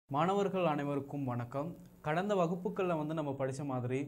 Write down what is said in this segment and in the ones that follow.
மாணவர்கள் அனைவருக்கும் வணக்கம் கடந்த வகுப்புகளில் வந்து நம்ம படித்த மாதிரி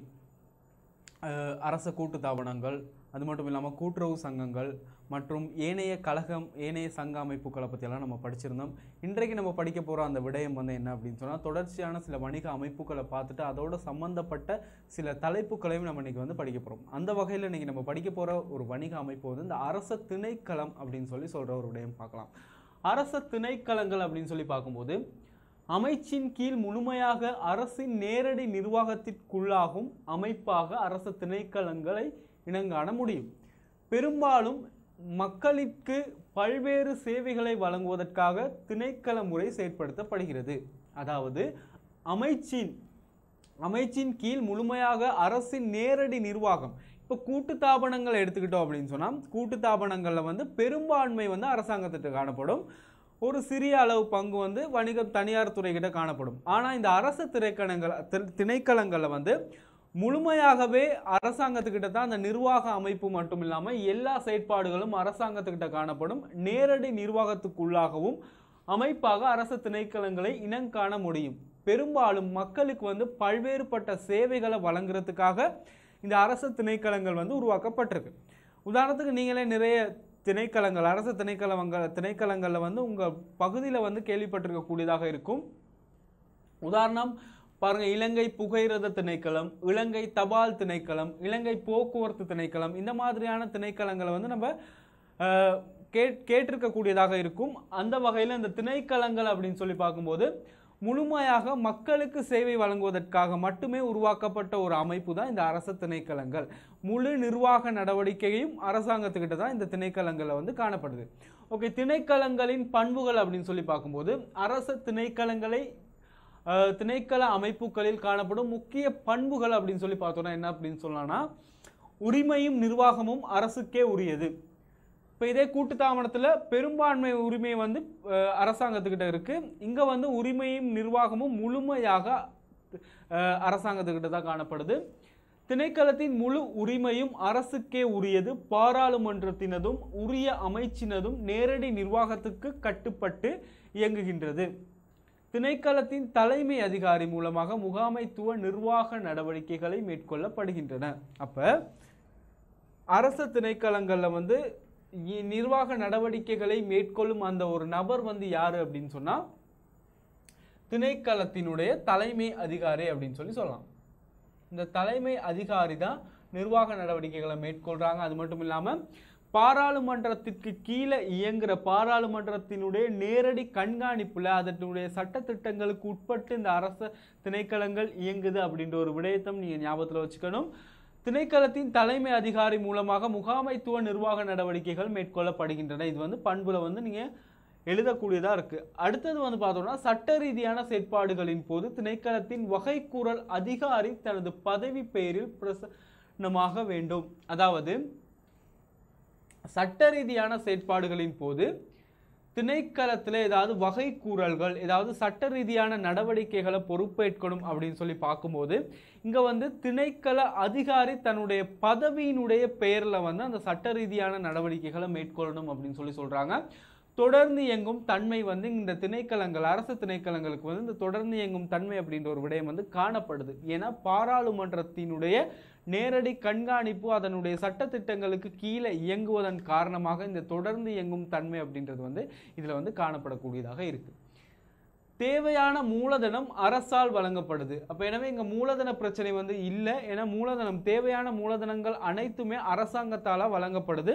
அஹ், அரச கூட்டு தாபனங்கள் அது மட்டும் இல்லாமல் கூட்டுறவு சங்கங்கள் மற்றும் ஏனைய கழகம் ஏனைய சங்க அமைப்புகளை பற்றியெல்லாம் நம்ம படிச்சிருந்தோம் இன்றைக்கு நம்ம படிக்க போகிற அந்த விடயம் வந்து என்ன அப்படின்னு சொன்னால் தொடர்ச்சியான சில வணிக அமைப்புகளை பார்த்துட்டு அதோட சம்பந்தப்பட்ட சில தலைப்புகளையும் நம்ம இன்னைக்கு வந்து படிக்க போகிறோம் அந்த வகையில் இன்னைக்கு நம்ம படிக்க போகிற ஒரு வணிக அமைப்பு வந்து இந்த அரச திணைக்களம் அப்படின்னு சொல்லி சொல்கிற ஒரு விடயம் பார்க்கலாம் அரச திணைக்களங்கள் அப்படின்னு சொல்லி பார்க்கும்போது அமைச்சின் கீழ் முழுமையாக அரசின் நேரடி நிர்வாகத்திற்குள்ளாகும் அமைப்பாக அரச திணைக்களங்களை இனங்காண முடியும் பெரும்பாலும் மக்களுக்கு பல்வேறு சேவைகளை வழங்குவதற்காக திணைக்கள முறை செயற்படுத்தப்படுகிறது அதாவது அமைச்சின் அமைச்சின் கீழ் முழுமையாக அரசின் நேரடி நிர்வாகம் இப்போ கூட்டு தாபனங்களை எடுத்துக்கிட்டோம் அப்படின்னு சொன்னால் கூட்டு தாபனங்களில் வந்து பெரும்பான்மை வந்து அரசாங்கத்திட்ட காணப்படும் ஒரு சிறிய அளவு பங்கு வந்து வணிகம் தனியார் துறைகிட்ட காணப்படும் ஆனால் இந்த அரசு திரைக்கணங்கள் தி- திணைக்களங்களில் வந்து முழுமையாகவே அரசாங்கத்துக்கிட்ட தான் அந்த நிர்வாக அமைப்பு மட்டும் இல்லாமல் எல்லா செயற்பாடுகளும் அரசாங்கத்துக்கிட்ட காணப்படும் நேரடி நிர்வாகத்துக்குள்ளாகவும் அமைப்பாக அரசு திணைக்களங்களை இனங்காண முடியும் பெரும்பாலும் மக்களுக்கு வந்து பல்வேறுபட்ட சேவைகளை வழங்குறதுக்காக இந்த அரசு திணைக்களங்கள் வந்து உருவாக்கப்பட்டிருக்கு உதாரணத்துக்கு நீங்களே நிறைய திணைக்களங்கள் அரசு திணைக்களங்கள் திணைக்களங்களில் வந்து உங்கள் பகுதியில் வந்து கேள்விப்பட்டிருக்கக்கூடியதாக இருக்கும் உதாரணம் பாருங்க இலங்கை புகையிரத திணைக்களம் இலங்கை தபால் திணைக்களம் இலங்கை போக்குவரத்து திணைக்களம் இந்த மாதிரியான திணைக்களங்களை வந்து நம்ம அஹ், கேட் கேட்டிருக்கக்கூடியதாக இருக்கும் அந்த வகையில் இந்த திணைக்களங்கள் அப்படின்னு சொல்லி பார்க்கும்போது முழுமையாக மக்களுக்கு சேவை வழங்குவதற்காக மட்டுமே உருவாக்கப்பட்ட ஒரு அமைப்பு தான் இந்த அரச திணைக்களங்கள் முழு நிர்வாக நடவடிக்கையும் அரசாங்கத்துக்கிட்ட தான் இந்த திணைக்களங்களில் வந்து காணப்படுது ஓகே திணைக்களங்களின் பண்புகள் அப்படின்னு சொல்லி பார்க்கும்போது அரச திணைக்களங்களை அஹ், திணைக்கள அமைப்புகளில் காணப்படும் முக்கிய பண்புகள் அப்படின்னு சொல்லி பார்த்தோம்னா என்ன அப்படின்னு சொல்லலாம்னா உரிமையும் நிர்வாகமும் அரசுக்கே உரியது இப்போ இதே கூட்டுத்தாபனத்தில் பெரும்பான்மை உரிமை வந்து அஹ், அரசாங்கத்துக்கிட்ட இருக்கு இங்கே வந்து உரிமையும் நிர்வாகமும் முழுமையாக அஹ், அரசாங்கத்துக்கிட்ட தான் காணப்படுது திணைக்களத்தின் முழு உரிமையும் அரசுக்கே உரியது பாராளுமன்றத்தினதும் உரிய அமைச்சினதும் நேரடி நிர்வாகத்துக்கு கட்டுப்பட்டு இயங்குகின்றது திணைக்களத்தின் தலைமை அதிகாரி மூலமாக முகாமைத்துவ நிர்வாக நடவடிக்கைகளை மேற்கொள்ளப்படுகின்றன அப்ப அரசு திணைக்களங்கள்ல வந்து இ- நிர்வாக நடவடிக்கைகளை மேற்கொள்ளும் அந்த ஒரு நபர் வந்து யாரு அப்படின்னு சொன்னா திணைக்களத்தினுடைய தலைமை அதிகாரி அப்படின்னு சொல்லி சொல்லலாம் இந்த தலைமை அதிகாரி தான் நிர்வாக நடவடிக்கைகளை மேற்கொள்றாங்க அது மட்டும் இல்லாம பாராளுமன்றத்திற்கு கீழே இயங்குற பாராளுமன்றத்தினுடைய நேரடி கண்காணிப்புல அதனுடைய சட்டத்திட்டங்களுக்கு உட்பட்டு இந்த அரச திணைக்களங்கள் இயங்குது அப்படின்ற ஒரு விடயத்தை நீங்க ஞாபகத்துல வச்சுக்கணும் திணைக்களத்தின் தலைமை அதிகாரி மூலமாக முகாமைத்துவ நிர்வாக நடவடிக்கைகள் மேற்கொள்ளப்படுகின்றன இது வந்து பண்புல வந்து நீங்க எழுதக்கூடியதா இருக்கு அடுத்தது வந்து பார்த்தோம்னா சட்ட ரீதியான செயற்பாடுகளின் போது திணைக்களத்தின் வகைக்கூறல் அதிகாரி தனது பதவி பெயரில் பிரசன்னமாக வேண்டும் அதாவது சட்ட ரீதியான செயற்பாடுகளின் போது திணைக்களத்தில் ஏதாவது வகை கூறல்கள் ஏதாவது சட்ட ரீதியான நடவடிக்கைகளை பொறுப்பேற்கணும் அப்படின்னு சொல்லி பார்க்கும்போது இங்கே வந்து திணைக்கள அதிகாரி தன்னுடைய பதவியினுடைய பெயரில் வந்து அந்த சட்ட ரீதியான நடவடிக்கைகளை மேற்கொள்ளணும் அப்படின்னு சொல்லி சொல்கிறாங்க தொடர்ந்து இயங்கும் தன்மை வந்து இந்த திணைக்களங்கள் அரசு திணைக்களங்களுக்கு வந்து இந்த தொடர்ந்து இயங்கும் தன்மை அப்படின்ற ஒரு விடயம் வந்து காணப்படுது ஏன்னா பாராளுமன்றத்தினுடைய நேரடி கண்காணிப்பு அதனுடைய சட்டத்திட்டங்களுக்கு கீழே இயங்குவதன் காரணமாக இந்த தொடர்ந்து இயங்கும் தன்மை அப்படின்றது வந்து இதில் வந்து காணப்படக்கூடியதாக இருக்கு தேவையான மூலதனம் அரசால் வழங்கப்படுது அப்போ எனவே இங்கே மூலதன பிரச்சனை வந்து இல்லை ஏன்னா மூலதனம் தேவையான மூலதனங்கள் அனைத்துமே அரசாங்கத்தால் வழங்கப்படுது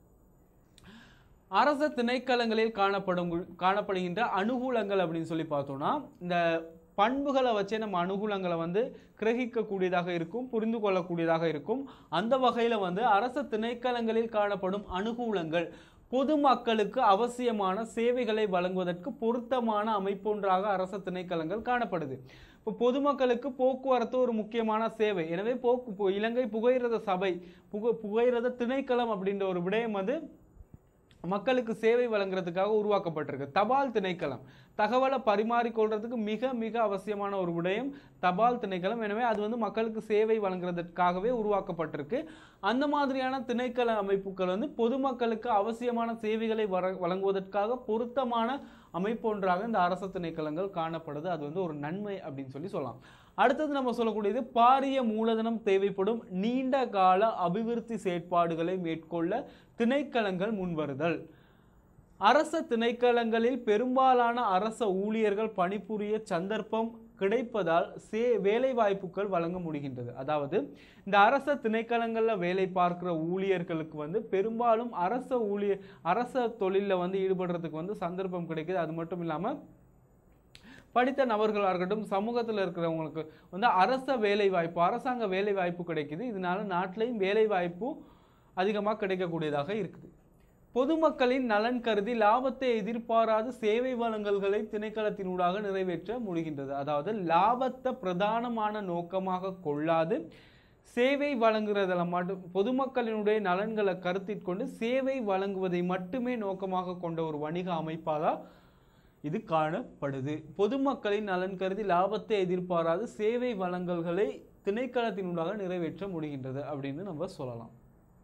அரச திணைக்களங்களில் காணப்படும் காணப்படுகின்ற அனுகூலங்கள் அப்படின்னு சொல்லி பார்த்தோம்னா இந்த பண்புகளை வச்சே நம்ம அனுகூலங்களை வந்து கிரகிக்கக்கூடியதாக இருக்கும் புரிந்து கொள்ளக்கூடியதாக இருக்கும் அந்த வகையில் வந்து அரச திணைக்களங்களில் காணப்படும் அனுகூலங்கள் பொதுமக்களுக்கு அவசியமான சேவைகளை வழங்குவதற்கு பொருத்தமான அமைப்பொன்றாக அரச திணைக்களங்கள் காணப்படுது இப்போ பொதுமக்களுக்கு போக்குவரத்து ஒரு முக்கியமான சேவை எனவே போக்கு இப்போ இலங்கை புகையிரத சபை புக புகையிரத திணைக்களம் அப்படின்ற ஒரு விடயம் வந்து மக்களுக்கு சேவை வழங்குறதுக்காக உருவாக்கப்பட்டிருக்கு தபால் திணைக்களம் தகவலை பரிமாறிக்கொள்றதுக்கு மிக மிக அவசியமான ஒரு விடயம் தபால் திணைக்களம் எனவே அது வந்து மக்களுக்கு சேவை வழங்குறதுக்காகவே உருவாக்கப்பட்டிருக்கு அந்த மாதிரியான திணைக்கள அமைப்புகள் வந்து பொதுமக்களுக்கு அவசியமான சேவைகளை வர வழங்குவதற்காக பொருத்தமான அமைப்பு ஒன்றாக இந்த அரசு திணைக்களங்கள் காணப்படுது அது வந்து ஒரு நன்மை அப்படின்னு சொல்லி சொல்லலாம் அடுத்தது நம்ம சொல்லக்கூடியது பாரிய மூலதனம் தேவைப்படும் நீண்ட கால அபிவிருத்தி செயற்பாடுகளை மேற்கொள்ள திணைக்களங்கள் முன்வருதல் அரச திணைக்களங்களில் பெரும்பாலான அரச ஊழியர்கள் பணிபுரிய சந்தர்ப்பம் கிடைப்பதால் சே வேலை வாய்ப்புகள் வழங்க முடிகின்றது அதாவது இந்த அரச திணைக்களங்களில் வேலை பார்க்குற ஊழியர்களுக்கு வந்து பெரும்பாலும் அரச ஊழியர் அரச தொழிலில் வந்து ஈடுபடுறதுக்கு வந்து சந்தர்ப்பம் கிடைக்குது அது மட்டும் இல்லாமல் படித்த நபர்களாக இருக்கட்டும் சமூகத்தில் இருக்கிறவங்களுக்கு வந்து அரச வேலை வாய்ப்பு அரசாங்க வேலை வாய்ப்பு கிடைக்குது இதனால நாட்டிலையும் வேலை வாய்ப்பு அதிகமாக கிடைக்கக்கூடியதாக இருக்குது பொதுமக்களின் நலன் கருதி லாபத்தை எதிர்பாராத சேவை வழங்கல்களை திணைக்களத்தினூடாக நிறைவேற்ற முடிகின்றது அதாவது லாபத்தை பிரதானமான நோக்கமாக கொள்ளாது சேவை வழங்குறதில் மட்டும் பொதுமக்களினுடைய நலன்களை கருத்தில் கொண்டு சேவை வழங்குவதை மட்டுமே நோக்கமாக கொண்ட ஒரு வணிக அமைப்பாக இது காணப்படுது பொதுமக்களின் நலன் கருதி லாபத்தை எதிர்பாராது சேவை வழங்கல்களை திணைக்களத்தினூடாக நிறைவேற்ற முடிகின்றது அப்படின்னு நம்ம சொல்லலாம்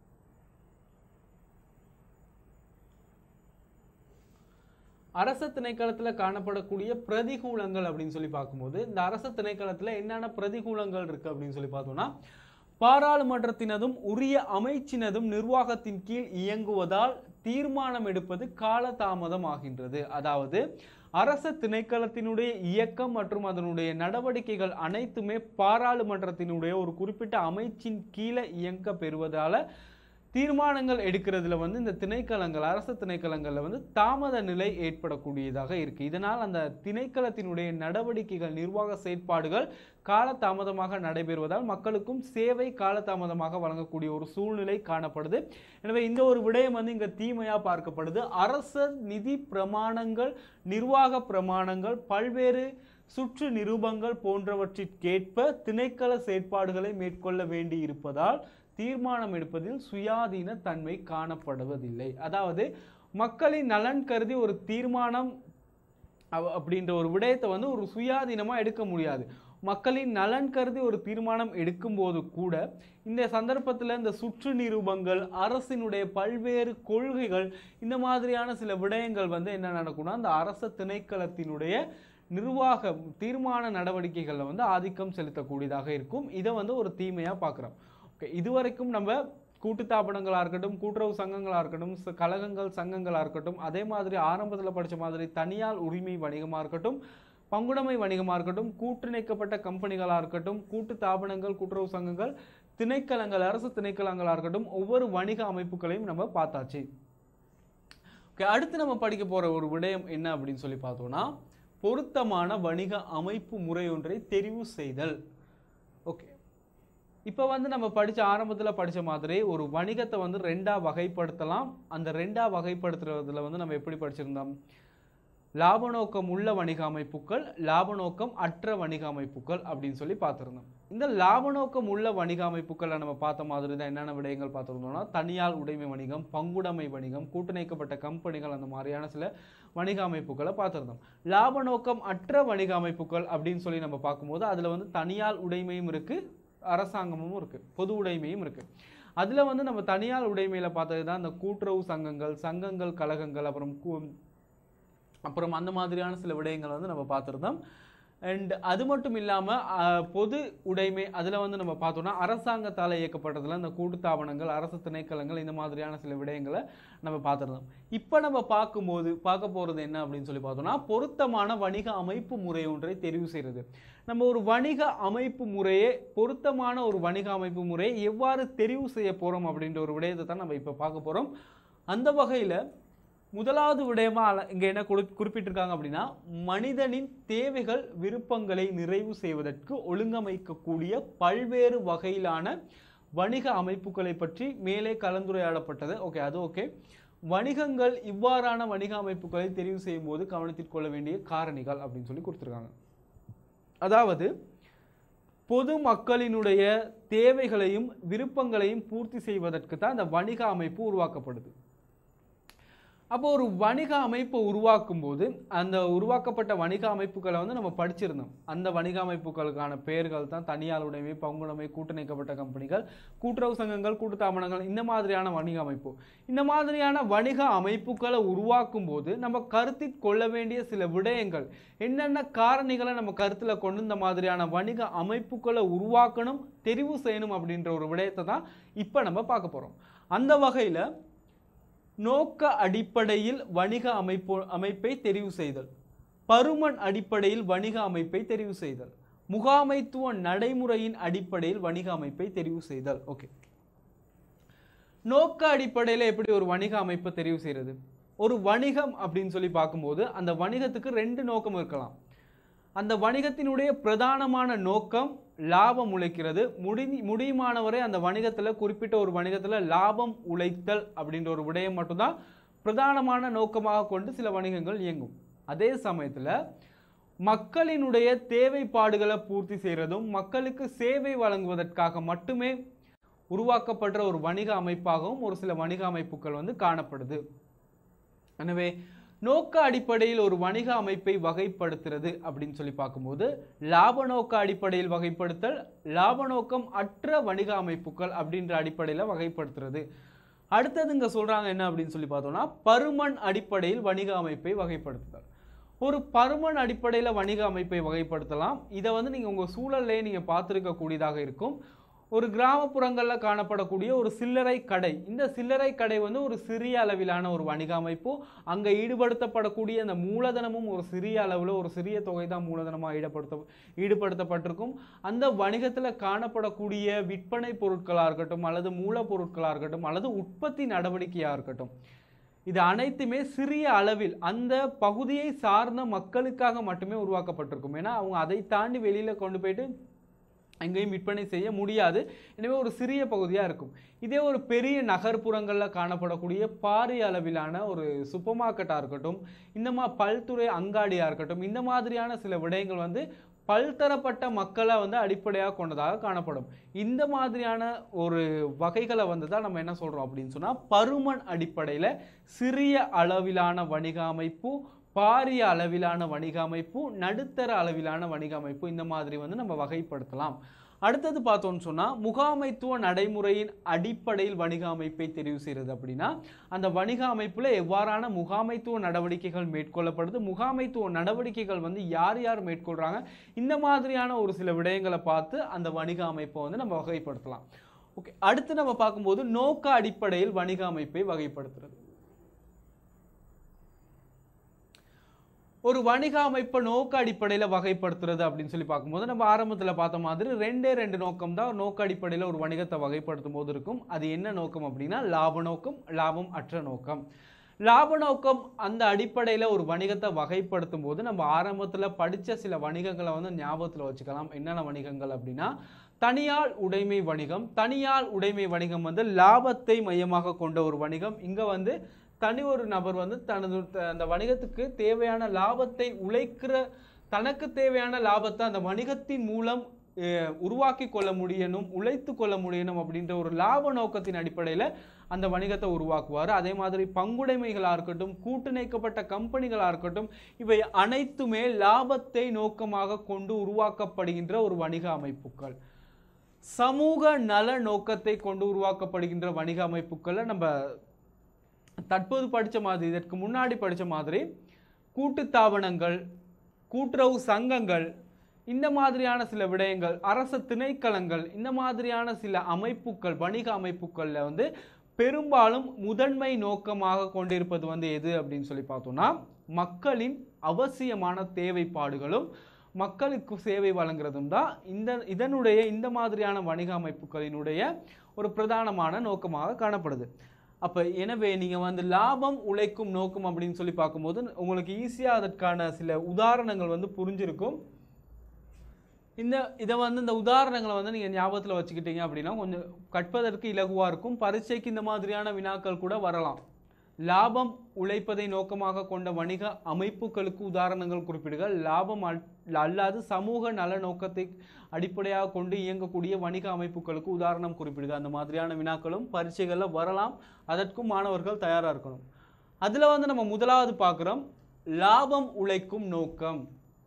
அரச திணைக்களத்தில் காணப்படக்கூடிய பிரதிகூலங்கள் அப்படின்னு சொல்லி பார்க்கும்போது இந்த அரச திணைக்களத்தில் என்னென்ன பிரதிகூலங்கள் இருக்கு அப்படின்னு சொல்லி பார்த்தோம்னா பாராளுமன்றத்தினதும் உரிய அமைச்சினதும் நிர்வாகத்தின் கீழ் இயங்குவதால் தீர்மானம் எடுப்பது காலதாமதம் ஆகின்றது அதாவது அரச திணைக்களத்தினுடைய இயக்கம் மற்றும் அதனுடைய நடவடிக்கைகள் அனைத்துமே பாராளுமன்றத்தினுடைய ஒரு குறிப்பிட்ட அமைச்சின் கீழே இயங்க பெறுவதால தீர்மானங்கள் எடுக்கிறதுல வந்து இந்த திணைக்களங்கள் அரசு திணைக்களங்களில் வந்து தாமத நிலை ஏற்படக்கூடியதாக இருக்கு இதனால் அந்த திணைக்களத்தினுடைய நடவடிக்கைகள் நிர்வாக செயற்பாடுகள் காலதாமதமாக நடைபெறுவதால் மக்களுக்கும் சேவை காலதாமதமாக வழங்கக்கூடிய ஒரு சூழ்நிலை காணப்படுது எனவே இந்த ஒரு விடயம் வந்து இங்க தீமையா பார்க்கப்படுது அரச நிதி பிரமாணங்கள் நிர்வாக பிரமாணங்கள் பல்வேறு சுற்று நிரூபங்கள் போன்றவற்றிற்கேற்ப திணைக்கள செயற்பாடுகளை மேற்கொள்ள வேண்டி இருப்பதால் தீர்மானம் எடுப்பதில் சுயாதீன தன்மை காணப்படுவதில்லை அதாவது மக்களின் நலன் கருதி ஒரு தீர்மானம் அவ- அப்படின்ற ஒரு விடயத்தை வந்து ஒரு சுயாதீனமா எடுக்க முடியாது மக்களின் நலன் கருதி ஒரு தீர்மானம் எடுக்கும்போது கூட இந்த சந்தர்ப்பத்தில் இந்த சுற்று நிரூபங்கள் அரசினுடைய பல்வேறு கொள்கைகள் இந்த மாதிரியான சில விடயங்கள் வந்து என்ன நடக்கும்னா அந்த அரச திணைக்களத்தினுடைய நிர்வாக தீர்மான நடவடிக்கைகளில் வந்து ஆதிக்கம் செலுத்தக்கூடியதாக இருக்கும் இதை வந்து ஒரு தீமையாக பார்க்குறோம் ஓகே இதுவரைக்கும் நம்ம கூட்டுத்தாபனங்களாக இருக்கட்டும் கூட்டுறவு சங்கங்களாக இருக்கட்டும் ச- கழகங்கள் சங்கங்களாக இருக்கட்டும் அதே மாதிரி ஆரம்பத்தில் படிச்ச மாதிரி தனியார் உரிமை வணிகமாக இருக்கட்டும் பங்குடைமை வணிகமாக இருக்கட்டும் கூட்டிணைக்கப்பட்ட கம்பெனிகளாக இருக்கட்டும் கூட்டு தாபனங்கள் கூட்டுறவு சங்கங்கள் திணைக்களங்கள் அரசு திணைக்களங்களாக இருக்கட்டும் ஒவ்வொரு வணிக அமைப்புகளையும் நம்ம பார்த்தாச்சு ஓகே அடுத்து நம்ம படிக்க போற ஒரு விடயம் என்ன அப்படின்னு சொல்லி பார்த்தோம்னா பொருத்தமான வணிக அமைப்பு முறை ஒன்றை தெரிவு செய்தல் ஓகே இப்போ வந்து நம்ம படிச்ச ஆரம்பத்தில் படிச்ச மாதிரி ஒரு வணிகத்தை வந்து ரெண்டா வகைப்படுத்தலாம் அந்த ரெண்டா வகைப்படுத்துறதுல வந்து நம்ம எப்படி படிச்சிருந்தோம் லாப நோக்கம் உள்ள வணிக அமைப்புகள் லாப நோக்கம் அற்ற வணிக அமைப்புகள் அப்படின்னு சொல்லி பார்த்துருந்தோம் இந்த லாப நோக்கம் உள்ள வணிக அமைப்புகளை நம்ம பார்த்த மாதிரி தான் என்னென்ன விடயங்கள் பார்த்துருந்தோம்னா தனியார் உடைமை வணிகம் பங்குடைமை வணிகம் கூட்டிணைக்கப்பட்ட கம்பெனிகள் அந்த மாதிரியான சில வணிக அமைப்புகளை பார்த்துருந்தோம் லாப நோக்கம் அற்ற வணிக அமைப்புகள் அப்படின்னு சொல்லி நம்ம பார்க்கும்போது அதில் வந்து தனியார் உடைமையும் இருக்கு அரசாங்கமும் இருக்கு பொது உடைமையும் இருக்கு அதில் வந்து நம்ம தனியார் உடைமையில் பார்த்தது தான் இந்த கூட்டுறவு சங்கங்கள் சங்கங்கள் கழகங்கள் அப்புறம் கூ- அப்புறம் அந்த மாதிரியான சில விடயங்களை வந்து நம்ம பார்த்துருந்தோம் அண்ட் அது மட்டும் இல்லாமல் பொது உடைமை அதில் வந்து நம்ம பார்த்தோம்னா அரசாங்கத்தால் இயக்கப்பட்டதில் இந்த கூட்டுத்தாபனங்கள் அரசு திணைக்களங்கள் இந்த மாதிரியான சில விடயங்களை நம்ம பார்த்துருந்தோம் இப்போ நம்ம பார்க்கும்போது பார்க்க போகிறது என்ன அப்படின்னு சொல்லி பார்த்தோம்னா பொருத்தமான வணிக அமைப்பு முறை ஒன்றை தெரிவு செய்கிறது நம்ம ஒரு வணிக அமைப்பு முறையே பொருத்தமான ஒரு வணிக அமைப்பு முறையை எவ்வாறு தெரிவு செய்ய போகிறோம் அப்படின்ற ஒரு விடயத்தை தான் நம்ம இப்போ பார்க்க போகிறோம் அந்த வகையில் முதலாவது விடயமா அல- இங்க என்ன குறி- குறிப்பிட்டிருக்காங்க அப்படின்னா மனிதனின் தேவைகள் விருப்பங்களை நிறைவு செய்வதற்கு ஒழுங்கமைக்கக்கூடிய பல்வேறு வகையிலான வணிக அமைப்புகளை பற்றி மேலே கலந்துரையாடப்பட்டது ஓகே அது ஓகே வணிகங்கள் இவ்வாறான வணிக அமைப்புகளை தெரிவு செய்யும் போது கவனத்தில் கொள்ள வேண்டிய காரணிகள் அப்படின்னு சொல்லி கொடுத்துருக்காங்க அதாவது பொது மக்களினுடைய தேவைகளையும் விருப்பங்களையும் பூர்த்தி செய்வதற்கு தான் இந்த வணிக அமைப்பு உருவாக்கப்படுது அப்போ ஒரு வணிக அமைப்பை உருவாக்கும் போது அந்த உருவாக்கப்பட்ட வணிக அமைப்புகளை வந்து நம்ம படிச்சிருந்தோம் அந்த வணிக அமைப்புகளுக்கான பெயர்கள் தான் தனியார் உடைமை பங்குடைமை கூட்டிணைக்கப்பட்ட கம்பெனிகள் கூட்டுறவு சங்கங்கள் கூட்டுத்தாபனங்கள் இந்த மாதிரியான வணிக அமைப்பு இந்த மாதிரியான வணிக அமைப்புகளை உருவாக்கும் போது நம்ம கருத்தில் கொள்ள வேண்டிய சில விடயங்கள் என்னென்ன காரணிகளை நம்ம கருத்தில் கொண்டு இந்த மாதிரியான வணிக அமைப்புகளை உருவாக்கணும் தெரிவு செய்யணும் அப்படின்ற ஒரு விடயத்தை தான் இப்போ நம்ம பார்க்க போகிறோம் அந்த வகையில் நோக்க அடிப்படையில் வணிக அமைப்பு அமைப்பை தெரிவு செய்தல் பருமன் அடிப்படையில் வணிக அமைப்பை தெரிவு செய்தல் முகாமைத்துவ நடைமுறையின் அடிப்படையில் வணிக அமைப்பை தெரிவு செய்தல் ஓகே நோக்க அடிப்படையில் எப்படி ஒரு வணிக அமைப்பை தெரிவு செய்கிறது ஒரு வணிகம் அப்படின்னு சொல்லி பார்க்கும்போது அந்த வணிகத்துக்கு ரெண்டு நோக்கம் இருக்கலாம் அந்த வணிகத்தினுடைய பிரதானமான நோக்கம் லாபம் உழைக்கிறது முடி முடியுமானவரை அந்த வணிகத்தில் குறிப்பிட்ட ஒரு வணிகத்தில் லாபம் உழைத்தல் அப்படின்ற ஒரு விடயம் மட்டும்தான் பிரதானமான நோக்கமாக கொண்டு சில வணிகங்கள் இயங்கும் அதே சமயத்தில் மக்களினுடைய தேவைப்பாடுகளை பூர்த்தி செய்கிறதும் மக்களுக்கு சேவை வழங்குவதற்காக மட்டுமே உருவாக்கப்படுற ஒரு வணிக அமைப்பாகவும் ஒரு சில வணிக அமைப்புகள் வந்து காணப்படுது எனவே நோக்க அடிப்படையில் ஒரு வணிக அமைப்பை வகைப்படுத்துறது அப்படின்னு சொல்லி பார்க்கும்போது லாப நோக்க அடிப்படையில் வகைப்படுத்தல் லாப நோக்கம் அற்ற வணிக அமைப்புகள் அப்படின்ற அடிப்படையில் வகைப்படுத்துறது அடுத்தது இங்கே சொல்கிறாங்க என்ன அப்படின்னு சொல்லி பார்த்தோம்னா பருமன் அடிப்படையில் வணிக அமைப்பை வகைப்படுத்துதல் ஒரு பருமன் அடிப்படையில் வணிக அமைப்பை வகைப்படுத்தலாம் இதை வந்து நீங்கள் உங்கள் சூழல்லே நீங்கள் பார்த்துருக்கக்கூடியதாக இருக்கும் ஒரு கிராமப்புறங்களில் காணப்படக்கூடிய ஒரு சில்லறை கடை இந்த சில்லறை கடை வந்து ஒரு சிறிய அளவிலான ஒரு வணிக அமைப்பு அங்கே ஈடுபடுத்தப்படக்கூடிய அந்த மூலதனமும் ஒரு சிறிய அளவில் ஒரு சிறிய தொகை தான் மூலதனமாக ஈடுபடுத்த ஈடுபடுத்தப்பட்டிருக்கும் அந்த வணிகத்தில் காணப்படக்கூடிய விற்பனை பொருட்களாக இருக்கட்டும் அல்லது மூலப்பொருட்களாக இருக்கட்டும் அல்லது உற்பத்தி நடவடிக்கையாக இருக்கட்டும் இது அனைத்துமே சிறிய அளவில் அந்த பகுதியை சார்ந்த மக்களுக்காக மட்டுமே உருவாக்கப்பட்டிருக்கும் ஏன்னா அவங்க அதை தாண்டி வெளியில் கொண்டு போயிட்டு எங்கேயும் விற்பனை செய்ய முடியாது எனவே ஒரு சிறிய பகுதியாக இருக்கும் இதே ஒரு பெரிய நகர்ப்புறங்களில் காணப்படக்கூடிய பாரிய அளவிலான ஒரு சூப்பர் மார்க்கெட்டாக இருக்கட்டும் இந்த மா பல்துறை அங்காடியாக இருக்கட்டும் இந்த மாதிரியான சில விடயங்கள் வந்து பல்தரப்பட்ட மக்களை வந்து அடிப்படையாக கொண்டதாக காணப்படும் இந்த மாதிரியான ஒரு வகைகளை வந்து தான் நம்ம என்ன சொல்கிறோம் அப்படின்னு சொன்னால் பருமன் அடிப்படையில் சிறிய அளவிலான வணிக அமைப்பு பாரிய அளவிலான வணிக அமைப்பு நடுத்தர அளவிலான வணிக அமைப்பு இந்த மாதிரி வந்து நம்ம வகைப்படுத்தலாம் அடுத்தது பார்த்தோம்னு சொன்னால் முகாமைத்துவ நடைமுறையின் அடிப்படையில் வணிக அமைப்பை தெரிவு செய்கிறது அப்படின்னா அந்த வணிக அமைப்பில் எவ்வாறான முகாமைத்துவ நடவடிக்கைகள் மேற்கொள்ளப்படுது முகாமைத்துவ நடவடிக்கைகள் வந்து யார் யார் மேற்கொள்கிறாங்க இந்த மாதிரியான ஒரு சில விடயங்களை பார்த்து அந்த வணிக அமைப்பை வந்து நம்ம வகைப்படுத்தலாம் ஓகே அடுத்து நம்ம பார்க்கும்போது நோக்க அடிப்படையில் வணிக அமைப்பை வகைப்படுத்துறது ஒரு வணிக அமைப்பை நோக்க அடிப்படையில் வகைப்படுத்துறது அப்படின்னு சொல்லி பார்க்கும்போது நம்ம ஆரம்பத்தில் பார்த்த மாதிரி ரெண்டே ரெண்டு நோக்கம் தான் நோக்க அடிப்படையில் ஒரு வணிகத்தை வகைப்படுத்தும் போது இருக்கும் அது என்ன நோக்கம் அப்படின்னா லாப நோக்கம் லாபம் அற்ற நோக்கம் லாப நோக்கம் அந்த அடிப்படையில் ஒரு வணிகத்தை வகைப்படுத்தும் போது நம்ம ஆரம்பத்தில் படித்த சில வணிகங்களை வந்து ஞாபகத்தில் வச்சுக்கலாம் என்னென்ன வணிகங்கள் அப்படின்னா தனியார் உடைமை வணிகம் தனியார் உடைமை வணிகம் வந்து லாபத்தை மையமாக கொண்ட ஒரு வணிகம் இங்கே வந்து தனி ஒரு நபர் வந்து தனது த- அந்த வணிகத்துக்கு தேவையான லாபத்தை உழைக்கிற தனக்கு தேவையான லாபத்தை அந்த வணிகத்தின் மூலம் அஹ், உருவாக்கி கொள்ள முடியணும் உழைத்து கொள்ள முடியணும் அப்படின்ற ஒரு லாப நோக்கத்தின் அடிப்படையில் அந்த வணிகத்தை உருவாக்குவார் அதே மாதிரி பங்குடைமைகளாக இருக்கட்டும் கூட்டிணைக்கப்பட்ட கம்பெனிகளாக இருக்கட்டும் இவை அனைத்துமே லாபத்தை நோக்கமாக கொண்டு உருவாக்கப்படுகின்ற ஒரு வணிக அமைப்புகள் சமூக நல நோக்கத்தை கொண்டு உருவாக்கப்படுகின்ற வணிக அமைப்புகளை நம்ம தற்போது படித்த மாதிரி இதற்கு முன்னாடி படித்த மாதிரி கூட்டுத்தாபனங்கள் கூட்டுறவு சங்கங்கள் இந்த மாதிரியான சில விடயங்கள் அரசு திணைக்களங்கள் இந்த மாதிரியான சில அமைப்புகள் வணிக அமைப்புகளில் வந்து பெரும்பாலும் முதன்மை நோக்கமாக கொண்டிருப்பது வந்து எது அப்படின்னு சொல்லி பார்த்தோம்னா மக்களின் அவசியமான தேவைப்பாடுகளும் மக்களுக்கு சேவை வழங்குறதும் தான் இந்த இதனுடைய இந்த மாதிரியான வணிக அமைப்புகளினுடைய ஒரு பிரதானமான நோக்கமாக காணப்படுது அப்போ எனவே நீங்கள் வந்து லாபம் உழைக்கும் நோக்கம் அப்படின்னு சொல்லி பார்க்கும்போது உங்களுக்கு ஈஸியாக அதற்கான சில உதாரணங்கள் வந்து புரிஞ்சிருக்கும் இந்த இதை வந்து இந்த உதாரணங்களை வந்து நீங்கள் ஞாபகத்தில் வச்சுக்கிட்டீங்க அப்படின்னா கொஞ்சம் கற்பதற்கு இலகுவாக இருக்கும் பரீட்சைக்கு இந்த மாதிரியான வினாக்கள் கூட வரலாம் லாபம் உழைப்பதை நோக்கமாக கொண்ட வணிக அமைப்புகளுக்கு உதாரணங்கள் குறிப்பிடுக லாபம் அல்- அல்லாது சமூக நல நோக்கத்தை அடிப்படையாக கொண்டு இயங்கக்கூடிய வணிக அமைப்புகளுக்கு உதாரணம் குறிப்பிடுக அந்த மாதிரியான வினாக்களும் பரீட்சைகளில் வரலாம் அதற்கும் மாணவர்கள் தயாராக இருக்கணும் அதில் வந்து நம்ம முதலாவது பார்க்குறோம் லாபம் உழைக்கும் நோக்கம்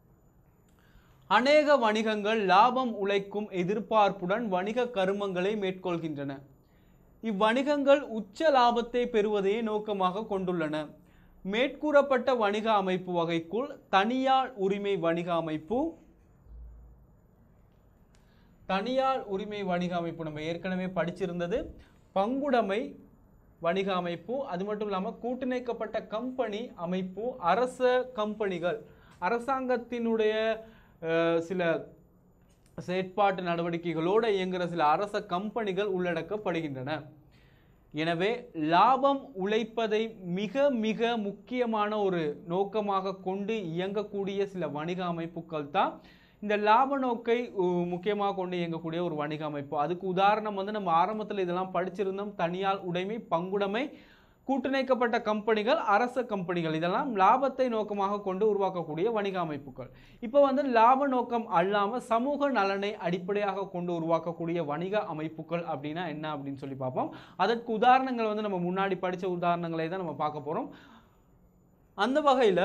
அநேக வணிகங்கள் லாபம் உழைக்கும் எதிர்பார்ப்புடன் வணிக கருமங்களை மேற்கொள்கின்றன இவ்வணிகங்கள் உச்ச லாபத்தை பெறுவதையே நோக்கமாக கொண்டுள்ளன மேற்கூறப்பட்ட வணிக அமைப்பு வகைக்குள் தனியார் உரிமை வணிக அமைப்பு தனியார் உரிமை வணிக அமைப்பு நம்ம ஏற்கனவே படிச்சிருந்தது பங்குடைமை வணிக அமைப்பு அது மட்டும் இல்லாமல் கூட்டிணைக்கப்பட்ட கம்பெனி அமைப்பு அரச கம்பெனிகள் அரசாங்கத்தினுடைய அஹ், சில செயற்பாட்டு நடவடிக்கைகளோடு இயங்குகிற சில அரச கம்பெனிகள் உள்ளடக்கப்படுகின்றன எனவே லாபம் உழைப்பதை மிக மிக முக்கியமான ஒரு நோக்கமாக கொண்டு இயங்கக்கூடிய சில வணிக அமைப்புகள் தான் இந்த லாப நோக்கை உ- முக்கியமாக கொண்டு இயங்கக்கூடிய ஒரு வணிக அமைப்பு அதுக்கு உதாரணம் வந்து நம்ம ஆரம்பத்தில் இதெல்லாம் படிச்சிருந்தோம் தனியார் உடைமை பங்குடைமை கூட்டிணைக்கப்பட்ட கம்பெனிகள் அரச கம்பெனிகள் இதெல்லாம் லாபத்தை நோக்கமாக கொண்டு உருவாக்கக்கூடிய வணிக அமைப்புகள் இப்போ வந்து லாப நோக்கம் அல்லாமல் சமூக நலனை அடிப்படையாக கொண்டு உருவாக்கக்கூடிய வணிக அமைப்புகள் அப்படின்னா என்ன அப்படின்னு சொல்லி பார்ப்போம் அதற்கு உதாரணங்கள் வந்து நம்ம முன்னாடி படித்த உதாரணங்களை தான் நம்ம பார்க்க போகிறோம் அந்த வகையில்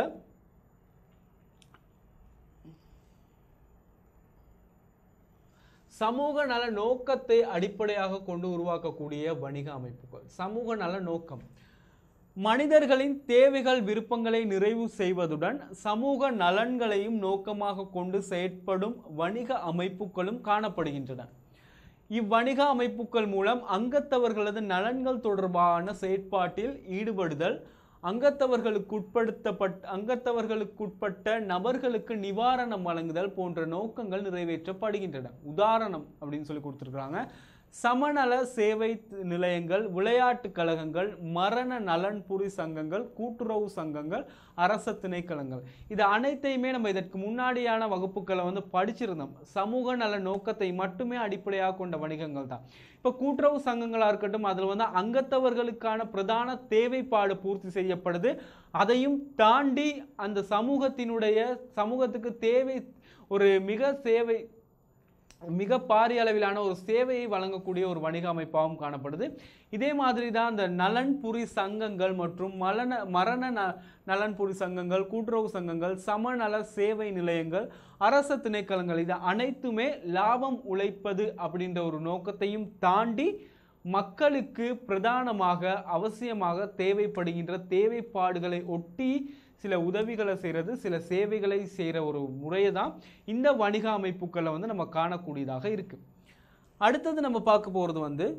சமூக நல நோக்கத்தை அடிப்படையாக கொண்டு உருவாக்கக்கூடிய வணிக அமைப்புகள் சமூக நல நோக்கம் மனிதர்களின் தேவைகள் விருப்பங்களை நிறைவு செய்வதுடன் சமூக நலன்களையும் நோக்கமாக கொண்டு செயற்படும் வணிக அமைப்புகளும் காணப்படுகின்றன இவ்வணிக அமைப்புகள் மூலம் அங்கத்தவர்களது நலன்கள் தொடர்பான செயற்பாட்டில் ஈடுபடுதல் அங்கத்தவர்களுக்கு உட்படுத்தப்பட்ட அங்கத்தவர்களுக்குட்பட்ட நபர்களுக்கு நிவாரணம் வழங்குதல் போன்ற நோக்கங்கள் நிறைவேற்றப்படுகின்றன உதாரணம் அப்படின்னு சொல்லி கொடுத்துருக்குறாங்க சமநல சேவை நிலையங்கள் விளையாட்டு கழகங்கள் மரண நலன்புரி சங்கங்கள் கூட்டுறவு சங்கங்கள் அரச திணைக்களங்கள் இது அனைத்தையுமே நம்ம இதற்கு முன்னாடியான வகுப்புகளை வந்து படிச்சிருந்தோம் சமூக நல நோக்கத்தை மட்டுமே அடிப்படையாக கொண்ட வணிகங்கள் தான் இப்போ கூட்டுறவு சங்கங்களாக இருக்கட்டும் அதில் வந்து அங்கத்தவர்களுக்கான பிரதான தேவைப்பாடு பூர்த்தி செய்யப்படுது அதையும் தாண்டி அந்த சமூகத்தினுடைய சமூகத்துக்கு தேவை ஒரு மிக சேவை மிக பாரிய அளவிலான ஒரு சேவையை வழங்கக்கூடிய ஒரு வணிக அமைப்பாகவும் காணப்படுது இதே மாதிரி தான் இந்த நலன்புரி சங்கங்கள் மற்றும் மலன மரண ந நலன்புரி சங்கங்கள் கூட்டுறவு சங்கங்கள் சமநல சேவை நிலையங்கள் அரச திணைக்களங்கள் இது அனைத்துமே லாபம் உழைப்பது அப்படின்ற ஒரு நோக்கத்தையும் தாண்டி மக்களுக்கு பிரதானமாக அவசியமாக தேவைப்படுகின்ற தேவைப்பாடுகளை ஒட்டி சில உதவிகளை செய்கிறது சில சேவைகளை செய்கிற ஒரு முறையை தான் இந்த வணிக அமைப்புக்களை வந்து நம்ம காணக்கூடியதாக இருக்கு அடுத்தது நம்ம பார்க்க போகிறது வந்து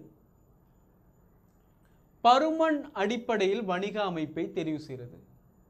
பருமன் அடிப்படையில் வணிக அமைப்பை தெரிவு செய்கிறது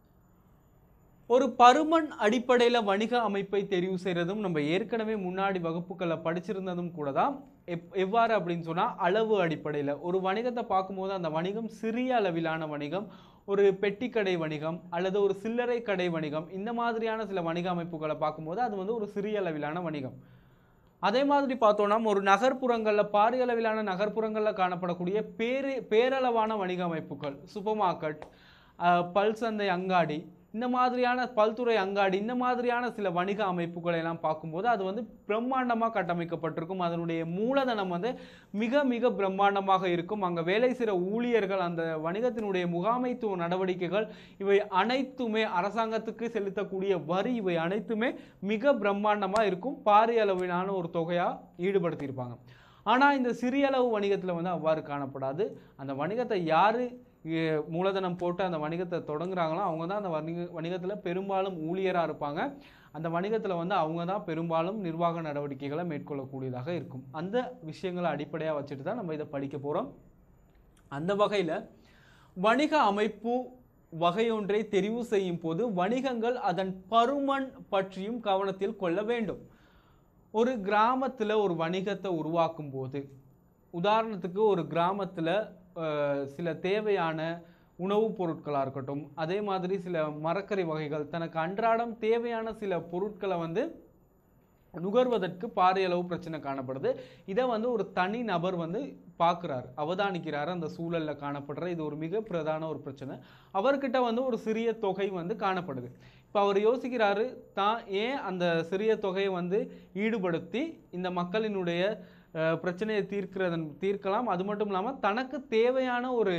ஒரு பருமன் அடிப்படையில் வணிக அமைப்பை தெரிவு செய்கிறதும் நம்ம ஏற்கனவே முன்னாடி வகுப்புகளில் படிச்சிருந்ததும் கூட தான் எப் எவ்வாறு அப்படின்னு சொன்னால் அளவு அடிப்படையில் ஒரு வணிகத்தை பார்க்கும்போது அந்த வணிகம் சிறிய அளவிலான வணிகம் ஒரு பெட்டிக்கடை வணிகம் அல்லது ஒரு சில்லறை கடை வணிகம் இந்த மாதிரியான சில வணிக அமைப்புகளை பார்க்கும்போது அது வந்து ஒரு சிறிய அளவிலான வணிகம் அதே மாதிரி பார்த்தோம்னா ஒரு நகர்ப்புறங்களில் பாரிய அளவிலான நகர்ப்புறங்களில் காணப்படக்கூடிய பேரு பேரளவான வணிக அமைப்புகள் சூப்பர் மார்க்கெட் பல் சந்தை அங்காடி இந்த மாதிரியான பல்துறை அங்காடி இந்த மாதிரியான சில வணிக அமைப்புகளை எல்லாம் பார்க்கும்போது அது வந்து பிரம்மாண்டமாக கட்டமைக்கப்பட்டிருக்கும் அதனுடைய மூலதனம் வந்து மிக மிக பிரம்மாண்டமாக இருக்கும் அங்கே வேலை செய்கிற ஊழியர்கள் அந்த வணிகத்தினுடைய முகாமைத்துவ நடவடிக்கைகள் இவை அனைத்துமே அரசாங்கத்துக்கு செலுத்தக்கூடிய வரி இவை அனைத்துமே மிக பிரம்மாண்டமாக இருக்கும் பாரிய அளவிலான ஒரு தொகையாக ஈடுபடுத்தியிருப்பாங்க ஆனால் இந்த சிறிய அளவு வணிகத்தில் வந்து அவ்வாறு காணப்படாது அந்த வணிகத்தை யார் மூலதனம் போட்டு அந்த வணிகத்தை தொடங்குறாங்களோ அவங்க தான் அந்த வணிக வணிகத்தில் பெரும்பாலும் ஊழியராக இருப்பாங்க அந்த வணிகத்தில் வந்து அவங்க தான் பெரும்பாலும் நிர்வாக நடவடிக்கைகளை மேற்கொள்ளக்கூடியதாக இருக்கும் அந்த விஷயங்களை அடிப்படையாக வச்சுட்டு தான் நம்ம இதை படிக்க போகிறோம் அந்த வகையில் வணிக அமைப்பு வகையொன்றை தெரிவு செய்யும் போது வணிகங்கள் அதன் பருமன் பற்றியும் கவனத்தில் கொள்ள வேண்டும் ஒரு கிராமத்தில் ஒரு வணிகத்தை உருவாக்கும் போது உதாரணத்துக்கு ஒரு கிராமத்தில் சில தேவையான உணவுப் பொருட்களாக இருக்கட்டும் அதே மாதிரி சில மரக்கறி வகைகள் தனக்கு அன்றாடம் தேவையான சில பொருட்களை வந்து நுகர்வதற்கு பாரிய அளவு பிரச்சனை காணப்படுது இதை வந்து ஒரு தனி நபர் வந்து பார்க்குறாரு அவதானிக்கிறாரு அந்த சூழலில் காணப்படுற இது ஒரு மிக பிரதான ஒரு பிரச்சனை அவர்கிட்ட வந்து ஒரு சிறிய தொகை வந்து காணப்படுது இப்போ அவர் யோசிக்கிறாரு தான் ஏன் அந்த சிறிய தொகையை வந்து ஈடுபடுத்தி இந்த மக்களினுடைய அஹ், பிரச்சனையை தீர்க்கிறதன் தீர்க்கலாம் அது மட்டும் இல்லாமல் தனக்கு தேவையான ஒரு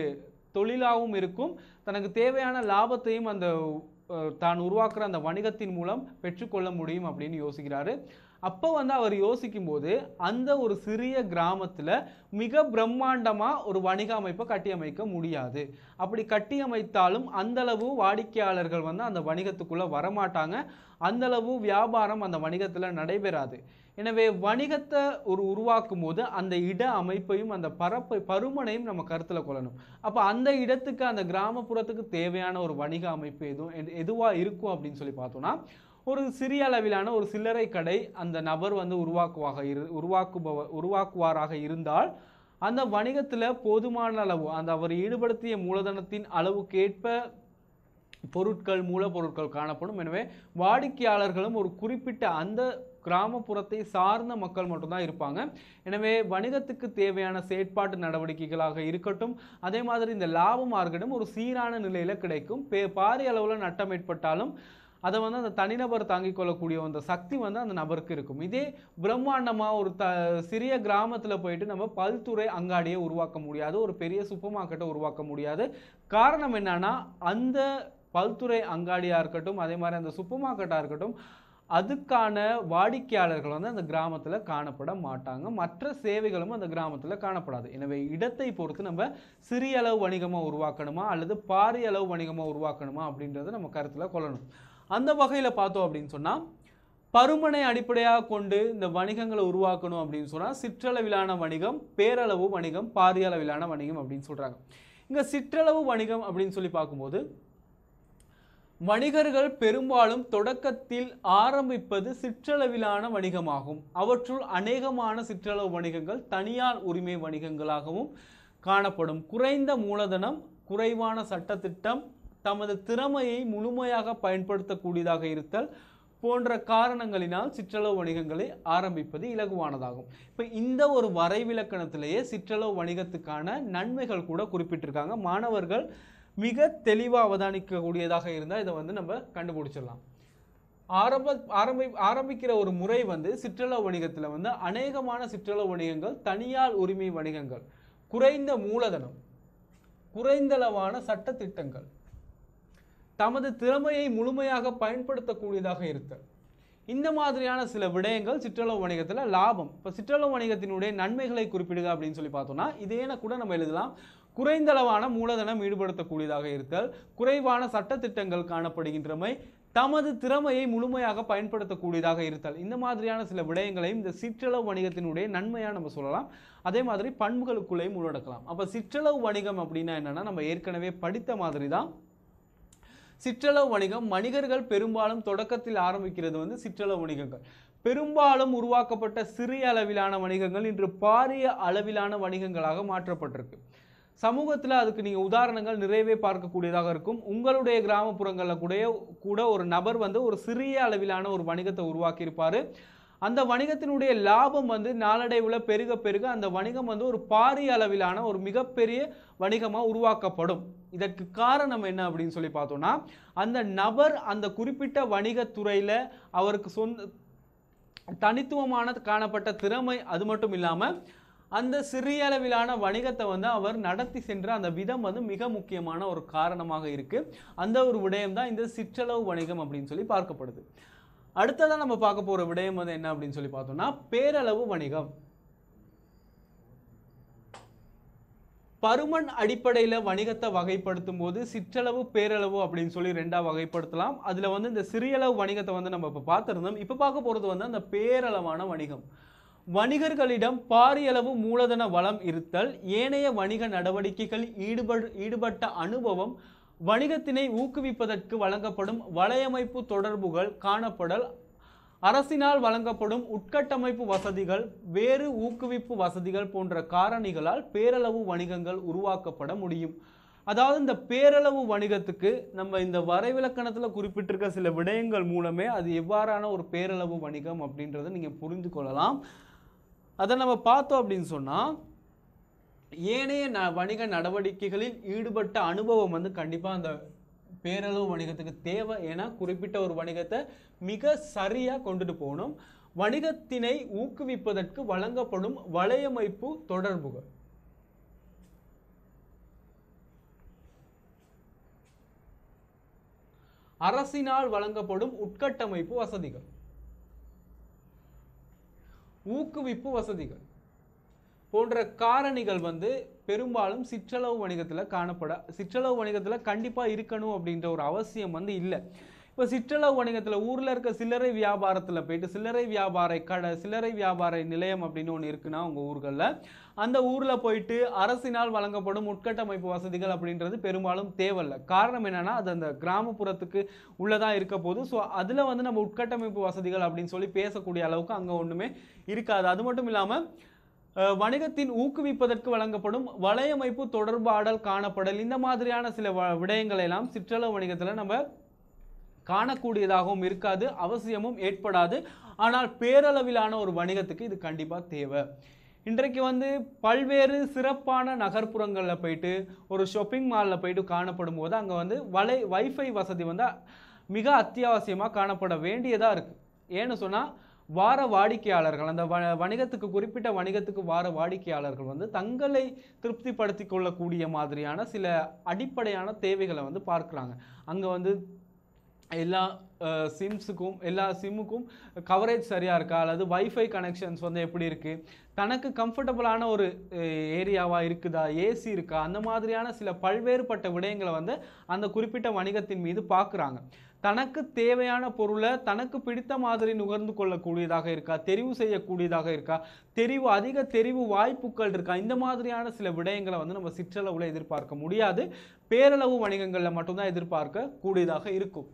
தொழிலாகவும் இருக்கும் தனக்கு தேவையான லாபத்தையும் அந்த அஹ், தான் உருவாக்குற அந்த வணிகத்தின் மூலம் பெற்றுக்கொள்ள முடியும் அப்படின்னு யோசிக்கிறாரு அப்போ வந்து அவர் யோசிக்கும்போது அந்த ஒரு சிறிய கிராமத்துல மிக பிரம்மாண்டமா ஒரு வணிக அமைப்பை கட்டியமைக்க முடியாது அப்படி கட்டியமைத்தாலும் அந்த அளவு வாடிக்கையாளர்கள் வந்து அந்த வணிகத்துக்குள்ள வரமாட்டாங்க அந்த அளவு வியாபாரம் அந்த வணிகத்துல நடைபெறாது எனவே வணிகத்தை ஒரு உருவாக்கும் போது அந்த இட அமைப்பையும் அந்த பரப்பை பருமனையும் நம்ம கருத்துல கொள்ளணும் அப்போ அந்த இடத்துக்கு அந்த கிராமப்புறத்துக்கு தேவையான ஒரு வணிக அமைப்பு எதுவும் எது- எதுவா இருக்கும் அப்படின்னு சொல்லி பார்த்தோம்னா ஒரு சிறிய அளவிலான ஒரு சில்லறை கடை அந்த நபர் வந்து உருவாக்குவாக இரு உருவாக்குபவ உருவாக்குவாராக இருந்தால் அந்த வணிகத்துல போதுமான அளவு அந்த அவர் ஈடுபடுத்திய மூலதனத்தின் அளவுக்கேற்ப பொருட்கள் மூலப்பொருட்கள் காணப்படும் எனவே வாடிக்கையாளர்களும் ஒரு குறிப்பிட்ட அந்த கிராமப்புறத்தை சார்ந்த மக்கள் மட்டும்தான் இருப்பாங்க எனவே வணிகத்துக்கு தேவையான செயற்பாட்டு நடவடிக்கைகளாக இருக்கட்டும் அதே மாதிரி இந்த லாபமாக இருக்கட்டும் ஒரு சீரான நிலையில கிடைக்கும் பே பாரிய அளவுல நட்டம் ஏற்பட்டாலும் அதை வந்து அந்த தனிநபர் தாங்கிக் கொள்ளக்கூடிய அந்த சக்தி வந்து அந்த நபருக்கு இருக்கும் இதே பிரம்மாண்டமா ஒரு த சிறிய கிராமத்துல போயிட்டு நம்ம பல்துறை அங்காடியை உருவாக்க முடியாது ஒரு பெரிய சூப்பர் மார்க்கெட்டை உருவாக்க முடியாது காரணம் என்னன்னா அந்த பல்துறை அங்காடியா இருக்கட்டும் அதே மாதிரி அந்த சூப்பர் மார்க்கெட்டா இருக்கட்டும் அதுக்கான வாடிக்கையாளர்கள் வந்து அந்த கிராமத்துல காணப்பட மாட்டாங்க மற்ற சேவைகளும் அந்த கிராமத்துல காணப்படாது எனவே இடத்தை பொறுத்து நம்ம சிறிய அளவு வணிகமா உருவாக்கணுமா அல்லது பாரிய அளவு வணிகமா உருவாக்கணுமா அப்படின்றத நம்ம கருத்துல கொள்ளணும் அந்த வகையில பார்த்தோம் அப்படின்னு சொன்னா பருமனை அடிப்படையாக கொண்டு இந்த வணிகங்களை உருவாக்கணும் அப்படின்னு சொன்னா சிற்றளவிலான வணிகம் பேரளவு வணிகம் பாரிய அளவிலான வணிகம் அப்படின்னு சொல்றாங்க இங்க சிற்றளவு வணிகம் அப்படின்னு சொல்லி பார்க்கும்போது வணிகர்கள் பெரும்பாலும் தொடக்கத்தில் ஆரம்பிப்பது சிற்றளவிலான வணிகமாகும் அவற்றுள் அநேகமான சிற்றளவு வணிகங்கள் தனியார் உரிமை வணிகங்களாகவும் காணப்படும் குறைந்த மூலதனம் குறைவான சட்டத்திட்டம் தமது திறமையை முழுமையாக பயன்படுத்தக்கூடியதாக இருத்தல் போன்ற காரணங்களினால் சிற்றளவு வணிகங்களை ஆரம்பிப்பது இலகுவானதாகும் இப்போ இந்த ஒரு வரைவிலக்கணத்திலேயே சிற்றளவு வணிகத்துக்கான நன்மைகள் கூட குறிப்பிட்டிருக்காங்க மாணவர்கள் மிக தெளிவாக அவதானிக்கக்கூடியதாக இருந்தால் இதை வந்து நம்ம கண்டுபிடிச்சிடலாம் ஆரம்ப ஆரம்பி ஆரம்பிக்கிற ஒரு முறை வந்து சிற்றளவு வணிகத்தில் வந்து அநேகமான சிற்றளவு வணிகங்கள் தனியார் உரிமை வணிகங்கள் குறைந்த மூலதனம் குறைந்தளவான சட்டத்திட்டங்கள் தமது திறமையை முழுமையாக பயன்படுத்தக்கூடியதாக இருத்தல் இந்த மாதிரியான சில விடயங்கள் சிற்றளவு வணிகத்துல லாபம் இப்போ சிற்றளவு வணிகத்தினுடைய நன்மைகளை குறிப்பிடுக அப்படின்னு சொல்லி பார்த்தோம்னா இதேன கூட நம்ம எழுதலாம் குறைந்தளவான மூலதனம் ஈடுபடுத்தக்கூடியதாக இருத்தல் குறைவான சட்டத்திட்டங்கள் காணப்படுகின்றமை தமது திறமையை முழுமையாக பயன்படுத்தக்கூடியதாக இருத்தல் இந்த மாதிரியான சில விடயங்களையும் இந்த சிற்றளவு வணிகத்தினுடைய நன்மையா நம்ம சொல்லலாம் அதே மாதிரி பண்புகளுக்குள்ளேயும் உள்ளடக்கலாம் அப்ப சிற்றளவு வணிகம் அப்படின்னா என்னன்னா நம்ம ஏற்கனவே படித்த மாதிரி தான் சிற்றளவு வணிகம் வணிகர்கள் பெரும்பாலும் தொடக்கத்தில் ஆரம்பிக்கிறது வந்து சிற்றளவு வணிகங்கள் பெரும்பாலும் உருவாக்கப்பட்ட சிறிய அளவிலான வணிகங்கள் இன்று பாரிய அளவிலான வணிகங்களாக மாற்றப்பட்டிருக்கு சமூகத்துல அதுக்கு நீங்க உதாரணங்கள் நிறையவே பார்க்கக்கூடியதாக இருக்கும் உங்களுடைய கிராமப்புறங்களில் கூட கூட ஒரு நபர் வந்து ஒரு சிறிய அளவிலான ஒரு வணிகத்தை உருவாக்கி இருப்பாரு அந்த வணிகத்தினுடைய லாபம் வந்து நாளடைவுல பெருக பெருக அந்த வணிகம் வந்து ஒரு பாரிய அளவிலான ஒரு மிகப்பெரிய வணிகமா உருவாக்கப்படும் இதற்கு காரணம் என்ன அப்படின்னு சொல்லி பார்த்தோம்னா அந்த நபர் அந்த குறிப்பிட்ட வணிகத்துறையில அவருக்கு சொந்த தனித்துவமான காணப்பட்ட திறமை அது மட்டும் இல்லாம அந்த சிறிய அளவிலான வணிகத்தை வந்து அவர் நடத்தி சென்ற அந்த விதம் வந்து மிக முக்கியமான ஒரு காரணமாக இருக்கு அந்த ஒரு விடயம் தான் இந்த சிற்றளவு வணிகம் அப்படின்னு சொல்லி பார்க்கப்படுது அடுத்ததா நம்ம பார்க்க போற விடயம் வந்து என்ன அப்படின்னு சொல்லி பார்த்தோம்னா பேரளவு வணிகம் பருமன் அடிப்படையில வணிகத்தை வகைப்படுத்தும் போது சிற்றளவு பேரளவு அப்படின்னு சொல்லி ரெண்டா வகைப்படுத்தலாம் அதுல வந்து இந்த சிறியளவு வணிகத்தை வந்து நம்ம இப்ப பார்த்திருந்தோம் இப்ப பார்க்க போறது வந்து அந்த பேரளவான வணிகம் வணிகர்களிடம் பாரியளவு மூலதன வளம் இருத்தல் ஏனைய வணிக நடவடிக்கைகளில் ஈடுபடு ஈடுபட்ட அனுபவம் வணிகத்தினை ஊக்குவிப்பதற்கு வழங்கப்படும் வலையமைப்பு தொடர்புகள் காணப்படல் அரசினால் வழங்கப்படும் உட்கட்டமைப்பு வசதிகள் வேறு ஊக்குவிப்பு வசதிகள் போன்ற காரணிகளால் பேரளவு வணிகங்கள் உருவாக்கப்பட முடியும் அதாவது இந்த பேரளவு வணிகத்துக்கு நம்ம இந்த வரைவிலக்கணத்துல குறிப்பிட்டிருக்க சில விடயங்கள் மூலமே அது எவ்வாறான ஒரு பேரளவு வணிகம் அப்படின்றத நீங்க புரிந்து கொள்ளலாம் அதை நம்ம பார்த்தோம் அப்படின்னு சொன்னா ஏனைய ந வணிக நடவடிக்கைகளில் ஈடுபட்ட அனுபவம் வந்து கண்டிப்பா அந்த பேரளவு வணிகத்துக்கு தேவை ஏன்னா குறிப்பிட்ட ஒரு வணிகத்தை மிக சரியா கொண்டுட்டு போகணும் வணிகத்தினை ஊக்குவிப்பதற்கு வழங்கப்படும் வலையமைப்பு தொடர்புகள் அரசினால் வழங்கப்படும் உட்கட்டமைப்பு வசதிகள் ஊக்குவிப்பு வசதிகள் போன்ற காரணிகள் வந்து பெரும்பாலும் சிற்றளவு வணிகத்தில் காணப்பட சிற்றளவு வணிகத்தில் கண்டிப்பாக இருக்கணும் அப்படின்ற ஒரு அவசியம் வந்து இல்லை இப்போ சிற்றளவு வணிகத்தில் ஊரில் இருக்க சில்லறை வியாபாரத்தில் போயிட்டு சில்லறை வியாபார கடை சில்லறை வியாபார நிலையம் அப்படின்னு ஒன்று இருக்குன்னா உங்கள் ஊர்களில் அந்த ஊரில் போயிட்டு அரசினால் வழங்கப்படும் உட்கட்டமைப்பு வசதிகள் அப்படின்றது பெரும்பாலும் தேவையில்லை காரணம் என்னன்னா அது அந்த கிராமப்புறத்துக்கு உள்ளதாக இருக்க போது ஸோ அதில் வந்து நம்ம உட்கட்டமைப்பு வசதிகள் அப்படின்னு சொல்லி பேசக்கூடிய அளவுக்கு அங்கே ஒன்றுமே இருக்காது அது மட்டும் இல்லாமல் அஹ், வணிகத்தின் ஊக்குவிப்பதற்கு வழங்கப்படும் வலையமைப்பு தொடர்பாடல் காணப்படல் இந்த மாதிரியான சில வ- விடயங்களை எல்லாம் சிற்றளவு வணிகத்தில் நம்ம காணக்கூடியதாகவும் இருக்காது அவசியமும் ஏற்படாது ஆனால் பேரளவிலான ஒரு வணிகத்துக்கு இது கண்டிப்பாக தேவை இன்றைக்கு வந்து பல்வேறு சிறப்பான நகர்ப்புறங்களில் போயிட்டு ஒரு ஷாப்பிங் மாலில் போயிட்டு காணப்படும் போது அங்கே வந்து வலை வைஃபை வசதி வந்து மிக அத்தியாவசியமாக காணப்பட வேண்டியதாக இருக்குது ஏன்னு சொன்னால் வார வாடிக்கையாளர்கள் அந்த வ வணிகத்துக்கு குறிப்பிட்ட வணிகத்துக்கு வார வாடிக்கையாளர்கள் வந்து தங்களை திருப்திப்படுத்தி கொள்ளக்கூடிய மாதிரியான சில அடிப்படையான தேவைகளை வந்து பார்க்குறாங்க அங்கே வந்து எல்லா சிம்ஸுக்கும் எல்லா சிம்முக்கும் கவரேஜ் சரியாக இருக்கா அல்லது வைஃபை கனெக்ஷன்ஸ் வந்து எப்படி இருக்குது தனக்கு கம்ஃபர்டபுளான ஒரு ஏரியாவாக இருக்குதா ஏசி இருக்கா அந்த மாதிரியான சில பல்வேறுபட்ட விடயங்களை வந்து அந்த குறிப்பிட்ட வணிகத்தின் மீது பார்க்குறாங்க தனக்கு தேவையான பொருளை தனக்கு பிடித்த மாதிரி நுகர்ந்து கொள்ளக்கூடியதாக இருக்கா தெரிவு செய்யக்கூடியதாக இருக்கா தெரிவு அதிக தெரிவு வாய்ப்புகள் இருக்கா இந்த மாதிரியான சில விடயங்களை வந்து நம்ம சிற்றளவில் எதிர்பார்க்க முடியாது பேரளவு வணிகங்களில் மட்டும்தான் எதிர்பார்க்க கூடியதாக இருக்கும்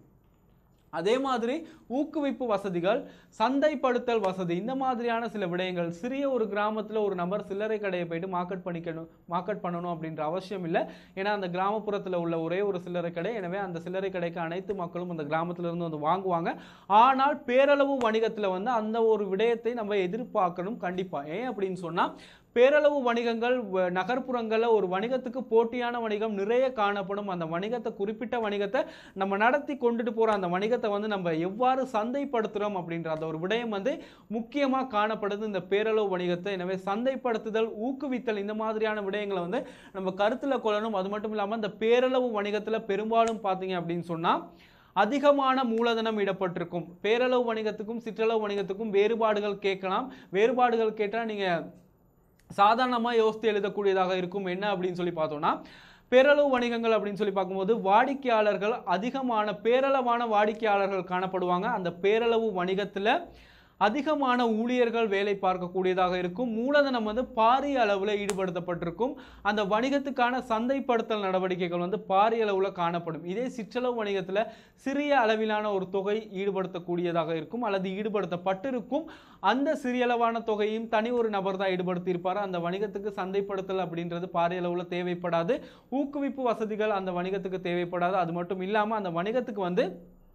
அதே மாதிரி ஊக்குவிப்பு வசதிகள் சந்தைப்படுத்தல் வசதி இந்த மாதிரியான சில விடயங்கள் சிறிய ஒரு கிராமத்தில் ஒரு நபர் சில்லறை கடையை போயிட்டு மார்க்கெட் பண்ணிக்கணும் மார்க்கெட் பண்ணணும் அப்படின்ற அவசியம் இல்லை ஏன்னா அந்த கிராமப்புறத்தில் உள்ள ஒரே ஒரு சில்லறை கடை எனவே அந்த சில்லறை கடைக்கு அனைத்து மக்களும் அந்த கிராமத்துல இருந்து வந்து வாங்குவாங்க ஆனால் பேரளவு வணிகத்தில் வந்து அந்த ஒரு விடயத்தை நம்ம எதிர்பார்க்கணும் கண்டிப்பாக ஏன் அப்படின்னு சொன்னால் பேரளவு வணிகங்கள் வ- நகர்ப்புறங்களில் ஒரு வணிகத்துக்கு போட்டியான வணிகம் நிறைய காணப்படும் அந்த வணிகத்தை குறிப்பிட்ட வணிகத்தை நம்ம நடத்தி கொண்டுட்டு போகிற அந்த வணிகத்தை வந்து நம்ம எவ்வாறு சந்தைப்படுத்துகிறோம் அப்படின்ற அந்த ஒரு விடயம் வந்து முக்கியமாக காணப்படுது இந்த பேரளவு வணிகத்தை எனவே சந்தைப்படுத்துதல் ஊக்குவித்தல் இந்த மாதிரியான விடயங்களை வந்து நம்ம கருத்தில் கொள்ளணும் அது மட்டும் இல்லாமல் இந்த பேரளவு வணிகத்தில் பெரும்பாலும் பார்த்தீங்க அப்படின்னு சொன்னால் அதிகமான மூலதனம் இடப்பட்டிருக்கும் பேரளவு வணிகத்துக்கும் சிற்றளவு வணிகத்துக்கும் வேறுபாடுகள் கேட்கலாம் வேறுபாடுகள் கேட்டால் நீங்கள் சாதாரணமாக யோசித்து எழுதக்கூடியதாக இருக்கும் என்ன அப்படின்னு சொல்லி பார்த்தோம்னா பேரளவு வணிகங்கள் அப்படின்னு சொல்லி பார்க்கும்போது வாடிக்கையாளர்கள் அதிகமான பேரளவான வாடிக்கையாளர்கள் காணப்படுவாங்க அந்த பேரளவு வணிகத்தில் அதிகமான ஊழியர்கள் வேலை பார்க்கக்கூடியதாக இருக்கும் மூலதனம் வந்து பாரிய அளவில் ஈடுபடுத்தப்பட்டிருக்கும் அந்த வணிகத்துக்கான சந்தைப்படுத்தல் நடவடிக்கைகள் வந்து பாரிய அளவில் காணப்படும் இதே சிற்றளவு வணிகத்தில் சிறிய அளவிலான ஒரு தொகை ஈடுபடுத்தக்கூடியதாக இருக்கும் அல்லது ஈடுபடுத்தப்பட்டிருக்கும் அந்த சிறிய அளவான தொகையும் தனி ஒரு நபர் தான் ஈடுபடுத்தியிருப்பார் அந்த வணிகத்துக்கு சந்தைப்படுத்தல் அப்படின்றது பாரிய அளவில் தேவைப்படாது ஊக்குவிப்பு வசதிகள் அந்த வணிகத்துக்கு தேவைப்படாது அது மட்டும் இல்லாமல் அந்த வணிகத்துக்கு வந்து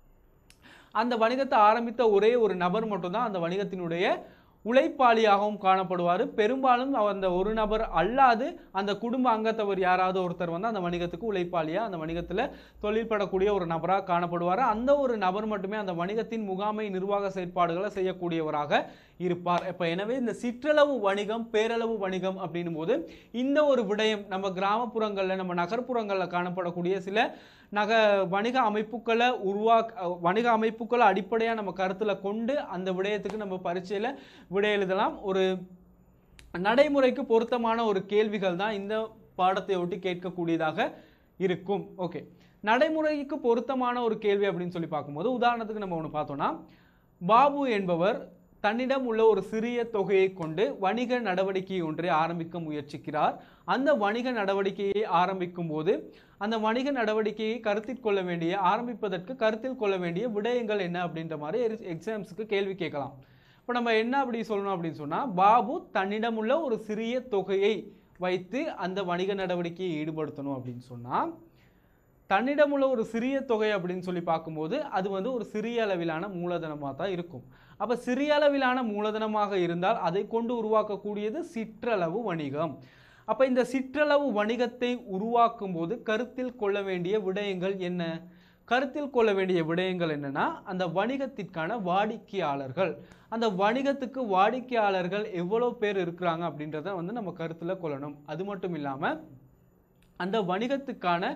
அந்த வணிகத்தை ஆரம்பித்த ஒரே ஒரு நபர் மட்டும்தான் அந்த வணிகத்தினுடைய உழைப்பாளியாகவும் காணப்படுவார் பெரும்பாலும் அவர் அந்த ஒரு நபர் அல்லாது அந்த குடும்ப அங்கத்தவர் யாராவது ஒருத்தர் வந்து அந்த வணிகத்துக்கு உழைப்பாளியாக அந்த வணிகத்தில் தொழில்படக்கூடிய ஒரு நபராக காணப்படுவார் அந்த ஒரு நபர் மட்டுமே அந்த வணிகத்தின் முகாமை நிர்வாக செயற்பாடுகளை செய்யக்கூடியவராக இருப்பார் இப்போ எனவே இந்த சிற்றளவு வணிகம் பேரளவு வணிகம் அப்படின்னும் போது இந்த ஒரு விடயம் நம்ம கிராமப்புறங்களில் நம்ம நகர்ப்புறங்களில் காணப்படக்கூடிய சில நக வணிக அமைப்புகளை உருவாக்க வணிக அமைப்புகளை அடிப்படையாக நம்ம கருத்தில் கொண்டு அந்த விடயத்துக்கு நம்ம பரீட்சையில் விடை எழுதலாம் ஒரு நடைமுறைக்கு பொருத்தமான ஒரு கேள்விகள் தான் இந்த பாடத்தை ஒட்டி கேட்கக்கூடியதாக இருக்கும் ஓகே நடைமுறைக்கு பொருத்தமான ஒரு கேள்வி அப்படின்னு சொல்லி பார்க்கும்போது உதாரணத்துக்கு நம்ம ஒன்று பார்த்தோம்னா பாபு என்பவர் தன்னிடம் உள்ள ஒரு சிறிய தொகையை கொண்டு வணிக நடவடிக்கை ஒன்றை ஆரம்பிக்க முயற்சிக்கிறார் அந்த வணிக நடவடிக்கையை ஆரம்பிக்கும் போது அந்த வணிக நடவடிக்கையை கருத்தில் கொள்ள வேண்டிய ஆரம்பிப்பதற்கு கருத்தில் கொள்ள வேண்டிய விடயங்கள் என்ன அப்படின்ற மாதிரி எக்ஸாம்ஸுக்கு கேள்வி கேட்கலாம் இப்போ நம்ம என்ன அப்படி சொல்லணும் அப்படின்னு சொன்னால் பாபு தன்னிடம் உள்ள ஒரு சிறிய தொகையை வைத்து அந்த வணிக நடவடிக்கையை ஈடுபடுத்தணும் அப்படின்னு சொன்னால் தன்னிடம் உள்ள ஒரு சிறிய தொகை அப்படின்னு சொல்லி பார்க்கும்போது அது வந்து ஒரு சிறிய அளவிலான மூலதனமாக தான் இருக்கும் அப்போ சிறிய அளவிலான மூலதனமாக இருந்தால் அதை கொண்டு உருவாக்கக்கூடியது சிற்றளவு வணிகம் அப்போ இந்த சிற்றளவு வணிகத்தை உருவாக்கும் போது கருத்தில் கொள்ள வேண்டிய விடயங்கள் என்ன கருத்தில் கொள்ள வேண்டிய விடயங்கள் என்னன்னா அந்த வணிகத்திற்கான வாடிக்கையாளர்கள் அந்த வணிகத்துக்கு வாடிக்கையாளர்கள் எவ்வளோ பேர் இருக்கிறாங்க அப்படின்றத வந்து நம்ம கருத்தில் கொள்ளணும் அது மட்டும் இல்லாமல் அந்த வணிகத்துக்கான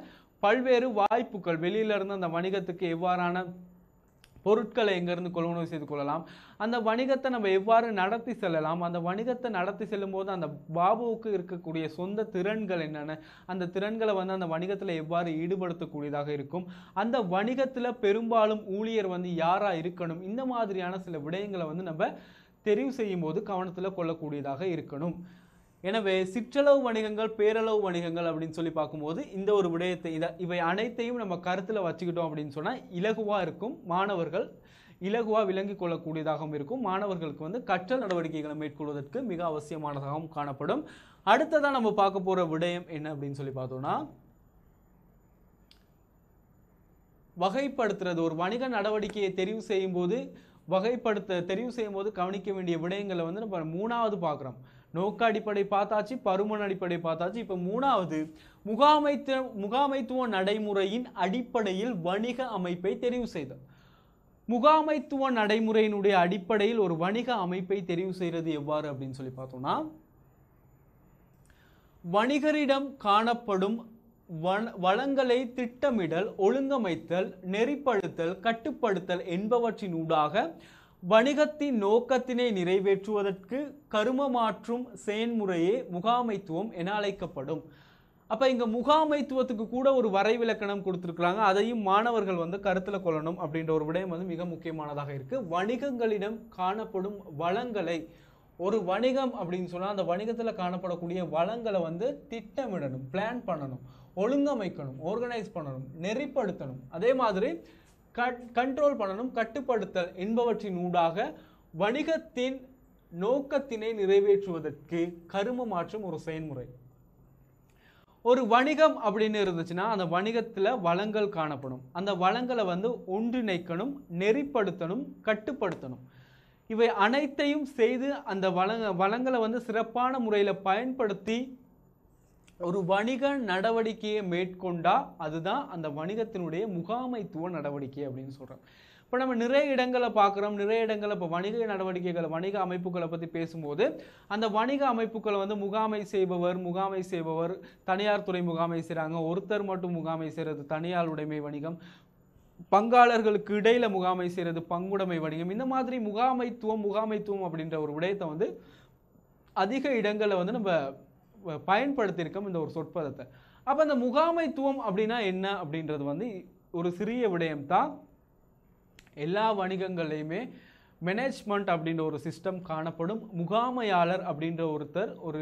பல்வேறு வாய்ப்புகள் வெளியில இருந்து அந்த வணிகத்துக்கு எவ்வாறான பொருட்களை எங்கேருந்து கொள்வனவு செய்து கொள்ளலாம் அந்த வணிகத்தை நம்ம எவ்வாறு நடத்தி செல்லலாம் அந்த வணிகத்தை நடத்தி செல்லும்போது அந்த பாபுவுக்கு இருக்கக்கூடிய சொந்த திறன்கள் என்னென்ன அந்த திறன்களை வந்து அந்த வணிகத்தில் எவ்வாறு ஈடுபடுத்தக்கூடியதாக இருக்கும் அந்த வணிகத்தில் பெரும்பாலும் ஊழியர் வந்து யாராக இருக்கணும் இந்த மாதிரியான சில விடயங்களை வந்து நம்ம தெரிவு செய்யும் போது கவனத்தில் கொள்ளக்கூடியதாக இருக்கணும் எனவே சிற்றளவு வணிகங்கள் பேரளவு வணிகங்கள் அப்படின்னு சொல்லி பார்க்கும்போது இந்த ஒரு விடயத்தை இத இவை அனைத்தையும் நம்ம கருத்தில் வச்சுக்கிட்டோம் அப்படின்னு சொன்னால் இலகுவாக இருக்கும் மாணவர்கள் இலகுவாக விளங்கிக் கொள்ளக்கூடியதாகவும் இருக்கும் மாணவர்களுக்கு வந்து கற்றல் நடவடிக்கைகளை மேற்கொள்வதற்கு மிக அவசியமானதாகவும் காணப்படும் அடுத்ததான் நம்ம பார்க்க போகிற விடயம் என்ன அப்படின்னு சொல்லி பார்த்தோம்னா வகைப்படுத்துறது ஒரு வணிக நடவடிக்கையை தெரிவு செய்யும் போது வகைப்படுத்த தெரிவு செய்யும் போது கவனிக்க வேண்டிய விடயங்களை வந்து நம்ம மூணாவது பார்க்குறோம் நோக்க அடிப்படை பார்த்தாச்சு பருமன் அடிப்படை பார்த்தாச்சு இப்போ மூணாவது முகாமைத்துவ முகாமைத்துவ நடைமுறையின் அடிப்படையில் வணிக அமைப்பை தெரிவு செய்தல் முகாமைத்துவ நடைமுறையினுடைய அடிப்படையில் ஒரு வணிக அமைப்பை தெரிவு செய்கிறது எவ்வாறு அப்படின்னு சொல்லி பார்த்தோம்னா வணிகரிடம் காணப்படும் வன வளங்களை திட்டமிடல் ஒழுங்கமைத்தல் நெறிப்படுத்தல் கட்டுப்படுத்தல் என்பவற்றின் ஊடாக வணிகத்தின் நோக்கத்தினை நிறைவேற்றுவதற்கு கரும மாற்றும் செயன்முறையே முகாமைத்துவம் என அழைக்கப்படும் அப்ப இங்க முகாமைத்துவத்துக்கு கூட ஒரு வரைவிலக்கணம் கொடுத்துருக்குறாங்க அதையும் மாணவர்கள் வந்து கருத்துல கொள்ளணும் அப்படின்ற ஒரு விடயம் வந்து மிக முக்கியமானதாக இருக்கு வணிகங்களிடம் காணப்படும் வளங்களை ஒரு வணிகம் அப்படின்னு சொன்னா அந்த வணிகத்துல காணப்படக்கூடிய வளங்களை வந்து திட்டமிடணும் பிளான் பண்ணணும் ஒழுங்கமைக்கணும் ஆர்கனைஸ் பண்ணணும் நெறிப்படுத்தணும் அதே மாதிரி கண்ட்ரோல் பண்ணணும் கட்டுப்படுத்தல் என்பவற்றின் ஊடாக வணிகத்தின் நோக்கத்தினை நிறைவேற்றுவதற்கு கரும மாற்றும் ஒரு செயல்முறை ஒரு வணிகம் அப்படின்னு இருந்துச்சுன்னா அந்த வணிகத்தில் வளங்கள் காணப்படும் அந்த வளங்களை வந்து ஒன்றிணைக்கணும் நெறிப்படுத்தணும் கட்டுப்படுத்தணும் இவை அனைத்தையும் செய்து அந்த வளங்க வளங்களை வந்து சிறப்பான முறையில் பயன்படுத்தி ஒரு வணிக நடவடிக்கையை மேற்கொண்டா அதுதான் அந்த வணிகத்தினுடைய முகாமைத்துவ நடவடிக்கை அப்படின்னு சொல்றோம் இப்போ நம்ம நிறைய இடங்களை பார்க்குறோம் நிறைய இடங்களை இப்போ வணிக நடவடிக்கைகளை வணிக அமைப்புகளை பற்றி பேசும்போது அந்த வணிக அமைப்புகளை வந்து முகாமை செய்பவர் முகாமை செய்பவர் தனியார் துறை முகாமை செய்கிறாங்க ஒருத்தர் மட்டும் முகாமை செய்கிறது தனியார் உடைமை வணிகம் பங்காளர்களுக்கு இடையில முகாமை செய்கிறது பங்குடைமை வணிகம் இந்த மாதிரி முகாமைத்துவம் முகாமைத்துவம் அப்படின்ற ஒரு விடயத்தை வந்து அதிக இடங்களில் வந்து நம்ம வ- பயன்படுத்தியிருக்கோம் இந்த ஒரு சொற்பதத்தை அப்போ அந்த முகாமைத்துவம் அப்படின்னா என்ன அப்படின்றது வந்து ஒரு சிறிய விடயம் தான் எல்லா வணிகங்கள்லையுமே மேனேஜ்மெண்ட் அப்படின்ற ஒரு சிஸ்டம் காணப்படும் முகாமையாளர் அப்படின்ற ஒருத்தர் ஒரு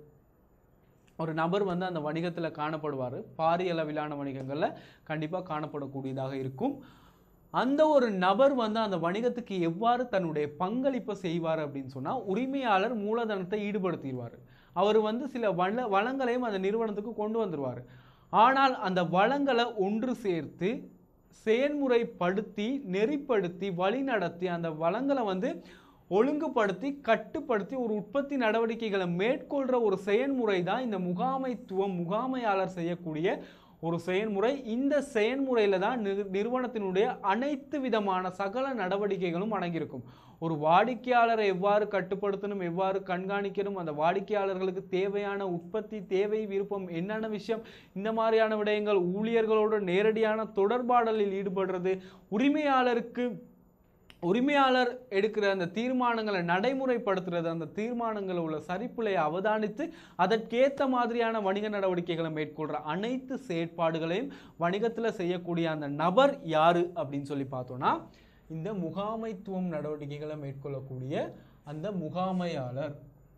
ஒரு நபர் வந்து அந்த வணிகத்தில் காணப்படுவார் பாரிய அளவிலான வணிகங்களில் கண்டிப்பாக காணப்படக்கூடியதாக இருக்கும் அந்த ஒரு நபர் வந்து அந்த வணிகத்துக்கு எவ்வாறு தன்னுடைய பங்களிப்பை செய்வார் அப்படின்னு சொன்னால் உரிமையாளர் மூலதனத்தை ஈடுபடுத்திடுவார் அவர் வந்து சில வள வளங்களையும் அந்த நிறுவனத்துக்கு கொண்டு வந்துருவார் ஆனால் அந்த வளங்களை ஒன்று சேர்த்து செயல்முறைப்படுத்தி நெறிப்படுத்தி வழிநடத்தி அந்த வளங்களை வந்து ஒழுங்குபடுத்தி கட்டுப்படுத்தி ஒரு உற்பத்தி நடவடிக்கைகளை மேற்கொள்கிற ஒரு செயல்முறை தான் இந்த முகாமைத்துவம் முகாமையாளர் செய்யக்கூடிய ஒரு செயல்முறை இந்த செயல்முறையில் தான் நிறு- நிறுவனத்தினுடைய அனைத்து விதமான சகல நடவடிக்கைகளும் அடங்கியிருக்கும் ஒரு வாடிக்கையாளரை எவ்வாறு கட்டுப்படுத்தணும் எவ்வாறு கண்காணிக்கணும் அந்த வாடிக்கையாளர்களுக்கு தேவையான உற்பத்தி தேவை விருப்பம் என்னென்ன விஷயம் இந்த மாதிரியான விடயங்கள் ஊழியர்களோடு நேரடியான தொடர்பாடலில் ஈடுபடுறது உரிமையாளருக்கு உரிமையாளர் எடுக்கிற அந்த தீர்மானங்களை நடைமுறைப்படுத்துறது அந்த தீர்மானங்களில் உள்ள சரிப்புலையை அவதானித்து அதற்கேற்ற மாதிரியான வணிக நடவடிக்கைகளை மேற்கொள்கிற அனைத்து செயற்பாடுகளையும் வணிகத்தில் செய்யக்கூடிய அந்த நபர் யாரு அப்படின்னு சொல்லி பார்த்தோன்னா இந்த முகாமைத்துவம் நடவடிக்கைகளை மேற்கொள்ளக்கூடிய அந்த முகாமையாளர்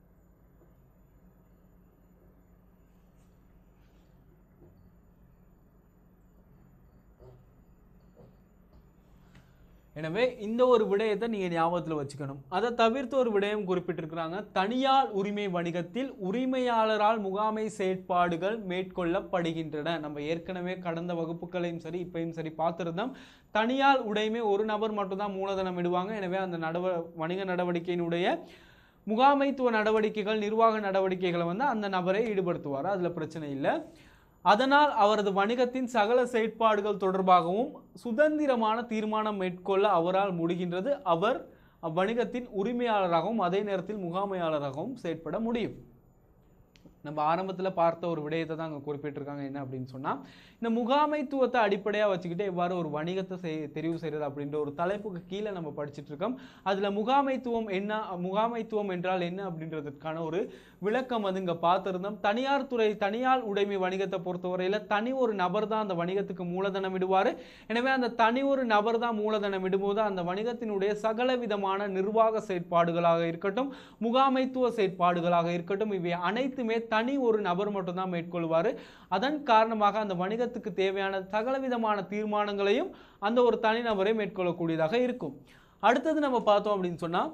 எனவே இந்த ஒரு விடயத்தை நீங்க ஞாபகத்தில் வச்சுக்கணும் அதை தவிர்த்து ஒரு விடயம் குறிப்பிட்டிருக்கிறாங்க தனியார் உரிமை வணிகத்தில் உரிமையாளரால் முகாமை செயற்பாடுகள் மேற்கொள்ளப்படுகின்றன நம்ம ஏற்கனவே கடந்த வகுப்புகளையும் சரி இப்பயும் சரி பார்த்துருந்தோம் தனியார் உடைமை ஒரு நபர் மட்டும்தான் மூலதனம் இடுவாங்க எனவே அந்த நடவ வணிக நடவடிக்கையினுடைய முகாமைத்துவ நடவடிக்கைகள் நிர்வாக நடவடிக்கைகளை வந்து அந்த நபரை ஈடுபடுத்துவார் அதில் பிரச்சனை இல்லை அதனால் அவரது வணிகத்தின் சகல செயற்பாடுகள் தொடர்பாகவும் சுதந்திரமான தீர்மானம் மேற்கொள்ள அவரால் முடிகின்றது அவர் அவ்வணிகத்தின் உரிமையாளராகவும் அதே நேரத்தில் முகாமையாளராகவும் செயற்பட முடியும் நம்ம ஆரம்பத்தில் பார்த்த ஒரு விடயத்தை தான் அங்கே குறிப்பிட்டிருக்காங்க என்ன அப்படின்னு சொன்னால் இந்த முகாமைத்துவத்தை அடிப்படையாக வச்சுக்கிட்டு எவ்வாறு ஒரு வணிகத்தை செய் தெரிவு செய்கிறது அப்படின்ற ஒரு தலைப்புக்கு கீழே நம்ம படிச்சுட்டு இருக்கோம் அதில் முகாமைத்துவம் என்ன முகாமைத்துவம் என்றால் என்ன அப்படின்றதுக்கான ஒரு விளக்கம் வந்து இங்கே பார்த்துருந்தோம் தனியார் துறை தனியார் உடைமை வணிகத்தை பொறுத்தவரையில் தனி ஒரு நபர் தான் அந்த வணிகத்துக்கு மூலதனம் இடுவார் எனவே அந்த தனி ஒரு நபர் தான் மூலதனம் இடும்போது அந்த வணிகத்தினுடைய சகல விதமான நிர்வாக செயற்பாடுகளாக இருக்கட்டும் முகாமைத்துவ செயற்பாடுகளாக இருக்கட்டும் இவை அனைத்துமே தனி ஒரு நபர் மட்டும்தான் மேற்கொள்வார் அதன் காரணமாக அந்த வணிகத்துக்கு தேவையான சகல விதமான தீர்மானங்களையும் அந்த ஒரு தனிநபரை மேற்கொள்ளக்கூடியதாக இருக்கும் அடுத்தது நம்ம பார்த்தோம் அப்படின்னு சொன்னால்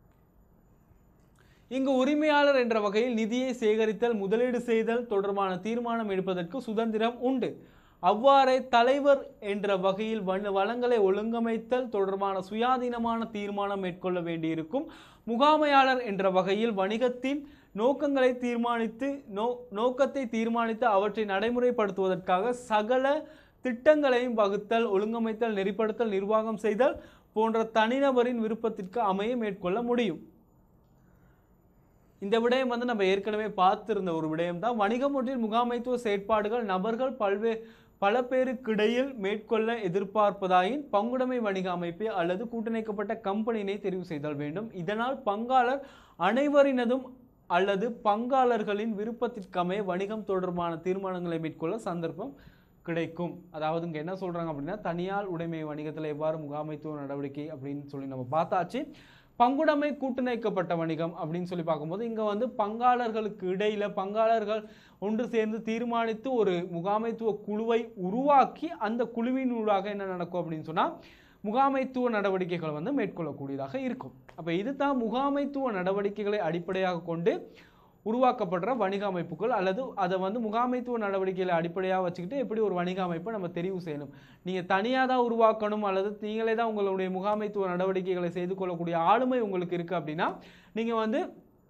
இங்கு உரிமையாளர் என்ற வகையில் நிதியை சேகரித்தல் முதலீடு செய்தல் தொடர்பான தீர்மானம் எடுப்பதற்கு சுதந்திரம் உண்டு அவ்வாறே தலைவர் என்ற வகையில் வன- வளங்களை ஒழுங்கமைத்தல் தொடர்பான சுயாதீனமான தீர்மானம் மேற்கொள்ள வேண்டியிருக்கும் முகாமையாளர் என்ற வகையில் வணிகத்தின் நோக்கங்களை தீர்மானித்து நோ நோக்கத்தை தீர்மானித்து அவற்றை நடைமுறைப்படுத்துவதற்காக சகல திட்டங்களையும் வகுத்தல் ஒழுங்கமைத்தல் நெறிப்படுத்தல் நிர்வாகம் செய்தல் போன்ற தனிநபரின் விருப்பத்திற்கு அமைய மேற்கொள்ள முடியும் இந்த விடயம் வந்து நம்ம ஏற்கனவே பார்த்திருந்த ஒரு விடயம் தான் வணிகம் ஒன்றில் முகாமைத்துவ செயற்பாடுகள் நபர்கள் பல்வே பல பேருக்கிடையில் மேற்கொள்ள எதிர்பார்ப்பதாயின் பங்குடைமை வணிக அமைப்பை அல்லது கூட்டிணைக்கப்பட்ட கம்பெனியினை தெரிவு செய்தல் வேண்டும் இதனால் பங்காளர் அனைவரினதும் அல்லது பங்காளர்களின் விருப்பத்திற்கமைய வணிகம் தொடர்பான தீர்மானங்களை மேற்கொள்ள சந்தர்ப்பம் கிடைக்கும் அதாவது இங்கே என்ன சொல்றாங்க அப்படின்னா தனியார் உடைமை வணிகத்தில் எவ்வாறு முகாமைத்துவ நடவடிக்கை அப்படின்னு சொல்லி நம்ம பார்த்தாச்சு பங்குடைமை கூட்டிணைக்கப்பட்ட வணிகம் அப்படின்னு சொல்லி பார்க்கும்போது இங்கே வந்து பங்காளர்களுக்கு இடையில பங்காளர்கள் ஒன்று சேர்ந்து தீர்மானித்து ஒரு முகாமைத்துவ குழுவை உருவாக்கி அந்த குழுவினூடாக என்ன நடக்கும் அப்படின்னு சொன்னால் முகாமைத்துவ நடவடிக்கைகள் வந்து மேற்கொள்ளக்கூடியதாக இருக்கும் அப்போ இதுதான் முகாமைத்துவ நடவடிக்கைகளை அடிப்படையாக கொண்டு உருவாக்கப்படுற வணிக அமைப்புகள் அல்லது அதை வந்து முகாமைத்துவ நடவடிக்கைகளை அடிப்படையாக வச்சுக்கிட்டு எப்படி ஒரு வணிக அமைப்பை நம்ம தெரிவு செய்யணும் நீங்கள் தனியாக தான் உருவாக்கணும் அல்லது நீங்களே தான் உங்களுடைய முகாமைத்துவ நடவடிக்கைகளை செய்து கொள்ளக்கூடிய ஆளுமை உங்களுக்கு இருக்குது அப்படின்னா நீங்கள் வந்து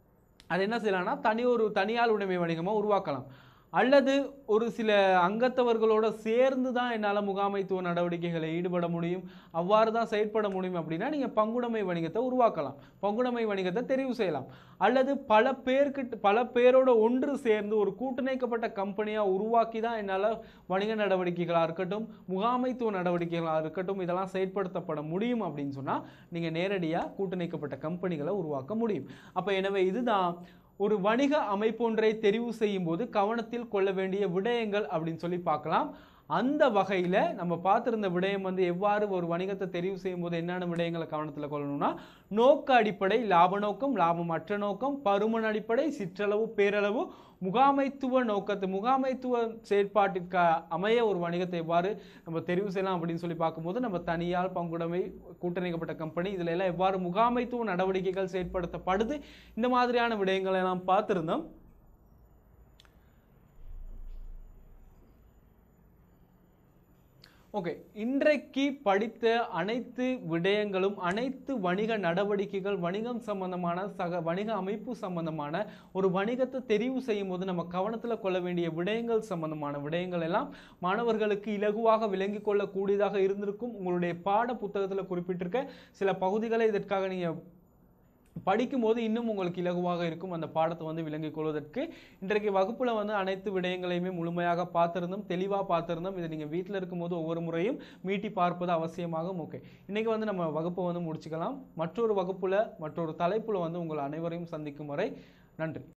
அது என்ன செய்யலாம்னா தனி ஒரு தனியார் உடைமை வணிகமாக உருவாக்கலாம் அல்லது ஒரு சில அங்கத்தவர்களோட சேர்ந்து தான் என்னால் முகாமைத்துவ நடவடிக்கைகளை ஈடுபட முடியும் அவ்வாறு தான் செயற்பட முடியும் அப்படின்னா நீங்கள் பங்குடைமை வணிகத்தை உருவாக்கலாம் பங்குடைமை வணிகத்தை தெரிவு செய்யலாம் அல்லது பல பேர்கிட்ட பல பேரோட ஒன்று சேர்ந்து ஒரு கூட்டிணைக்கப்பட்ட கம்பெனியாக உருவாக்கி தான் என்னால் வணிக நடவடிக்கைகளாக இருக்கட்டும் முகாமைத்துவ நடவடிக்கைகளாக இருக்கட்டும் இதெல்லாம் செயற்படுத்தப்பட முடியும் அப்படின்னு சொன்னால் நீங்கள் நேரடியாக கூட்டிணைக்கப்பட்ட கம்பெனிகளை உருவாக்க முடியும் அப்போ எனவே இதுதான் ஒரு வணிக அமைப்பொன்றை தெரிவு செய்யும் போது கவனத்தில் கொள்ள வேண்டிய விடயங்கள் அப்படின்னு சொல்லி பார்க்கலாம் அந்த வகையில் நம்ம பார்த்திருந்த விடயம் வந்து எவ்வாறு ஒரு வணிகத்தை தெரிவு செய்யும் போது என்னென்ன விடயங்களை கவனத்தில் கொள்ளணும்னா நோக்க அடிப்படை லாப நோக்கம் லாபம் அற்ற நோக்கம் பருமன் அடிப்படை சிற்றளவு பேரளவு முகாமைத்துவ நோக்கத்து முகாமைத்துவ செயற்பாட்டிற்கு அமைய ஒரு வணிகத்தை எவ்வாறு நம்ம தெரிவு செய்யலாம் அப்படின்னு சொல்லி பார்க்கும்போது நம்ம தனியார் பங்குடைமை கூட்டணிக்கப்பட்ட கம்பெனி இதில் எல்லாம் எவ்வாறு முகாமைத்துவ நடவடிக்கைகள் செயற்படுத்தப்படுது இந்த மாதிரியான விடயங்களை எல்லாம் பார்த்திருந்தோம் ஓகே இன்றைக்கு படித்த அனைத்து விடயங்களும் அனைத்து வணிக நடவடிக்கைகள் வணிகம் சம்பந்தமான சக வணிக அமைப்பு சம்பந்தமான ஒரு வணிகத்தை தெரிவு செய்யும் போது நம்ம கவனத்தில் கொள்ள வேண்டிய விடயங்கள் சம்பந்தமான விடயங்கள் எல்லாம் மாணவர்களுக்கு இலகுவாக விளங்கிக் கொள்ளக்கூடியதாக இருந்திருக்கும் உங்களுடைய பாட புத்தகத்தில் குறிப்பிட்டிருக்க சில பகுதிகளை இதற்காக நீங்கள் படிக்கும்போது இன்னும் உங்களுக்கு இலகுவாக இருக்கும் அந்த பாடத்தை வந்து விளங்கிக் கொள்வதற்கு இன்றைக்கு வகுப்புல வந்து அனைத்து விடயங்களையுமே முழுமையாக பார்த்திருந்தோம் தெளிவாக பார்த்திருந்தோம் இதை நீங்கள் வீட்டில் இருக்கும்போது ஒவ்வொரு முறையும் மீட்டி பார்ப்பது அவசியமாகும் ஓகே இன்னைக்கு வந்து நம்ம வகுப்பை வந்து முடிச்சுக்கலாம் மற்றொரு வகுப்புல மற்றொரு தலைப்புல வந்து உங்கள் அனைவரையும் சந்திக்கும் வரை நன்றி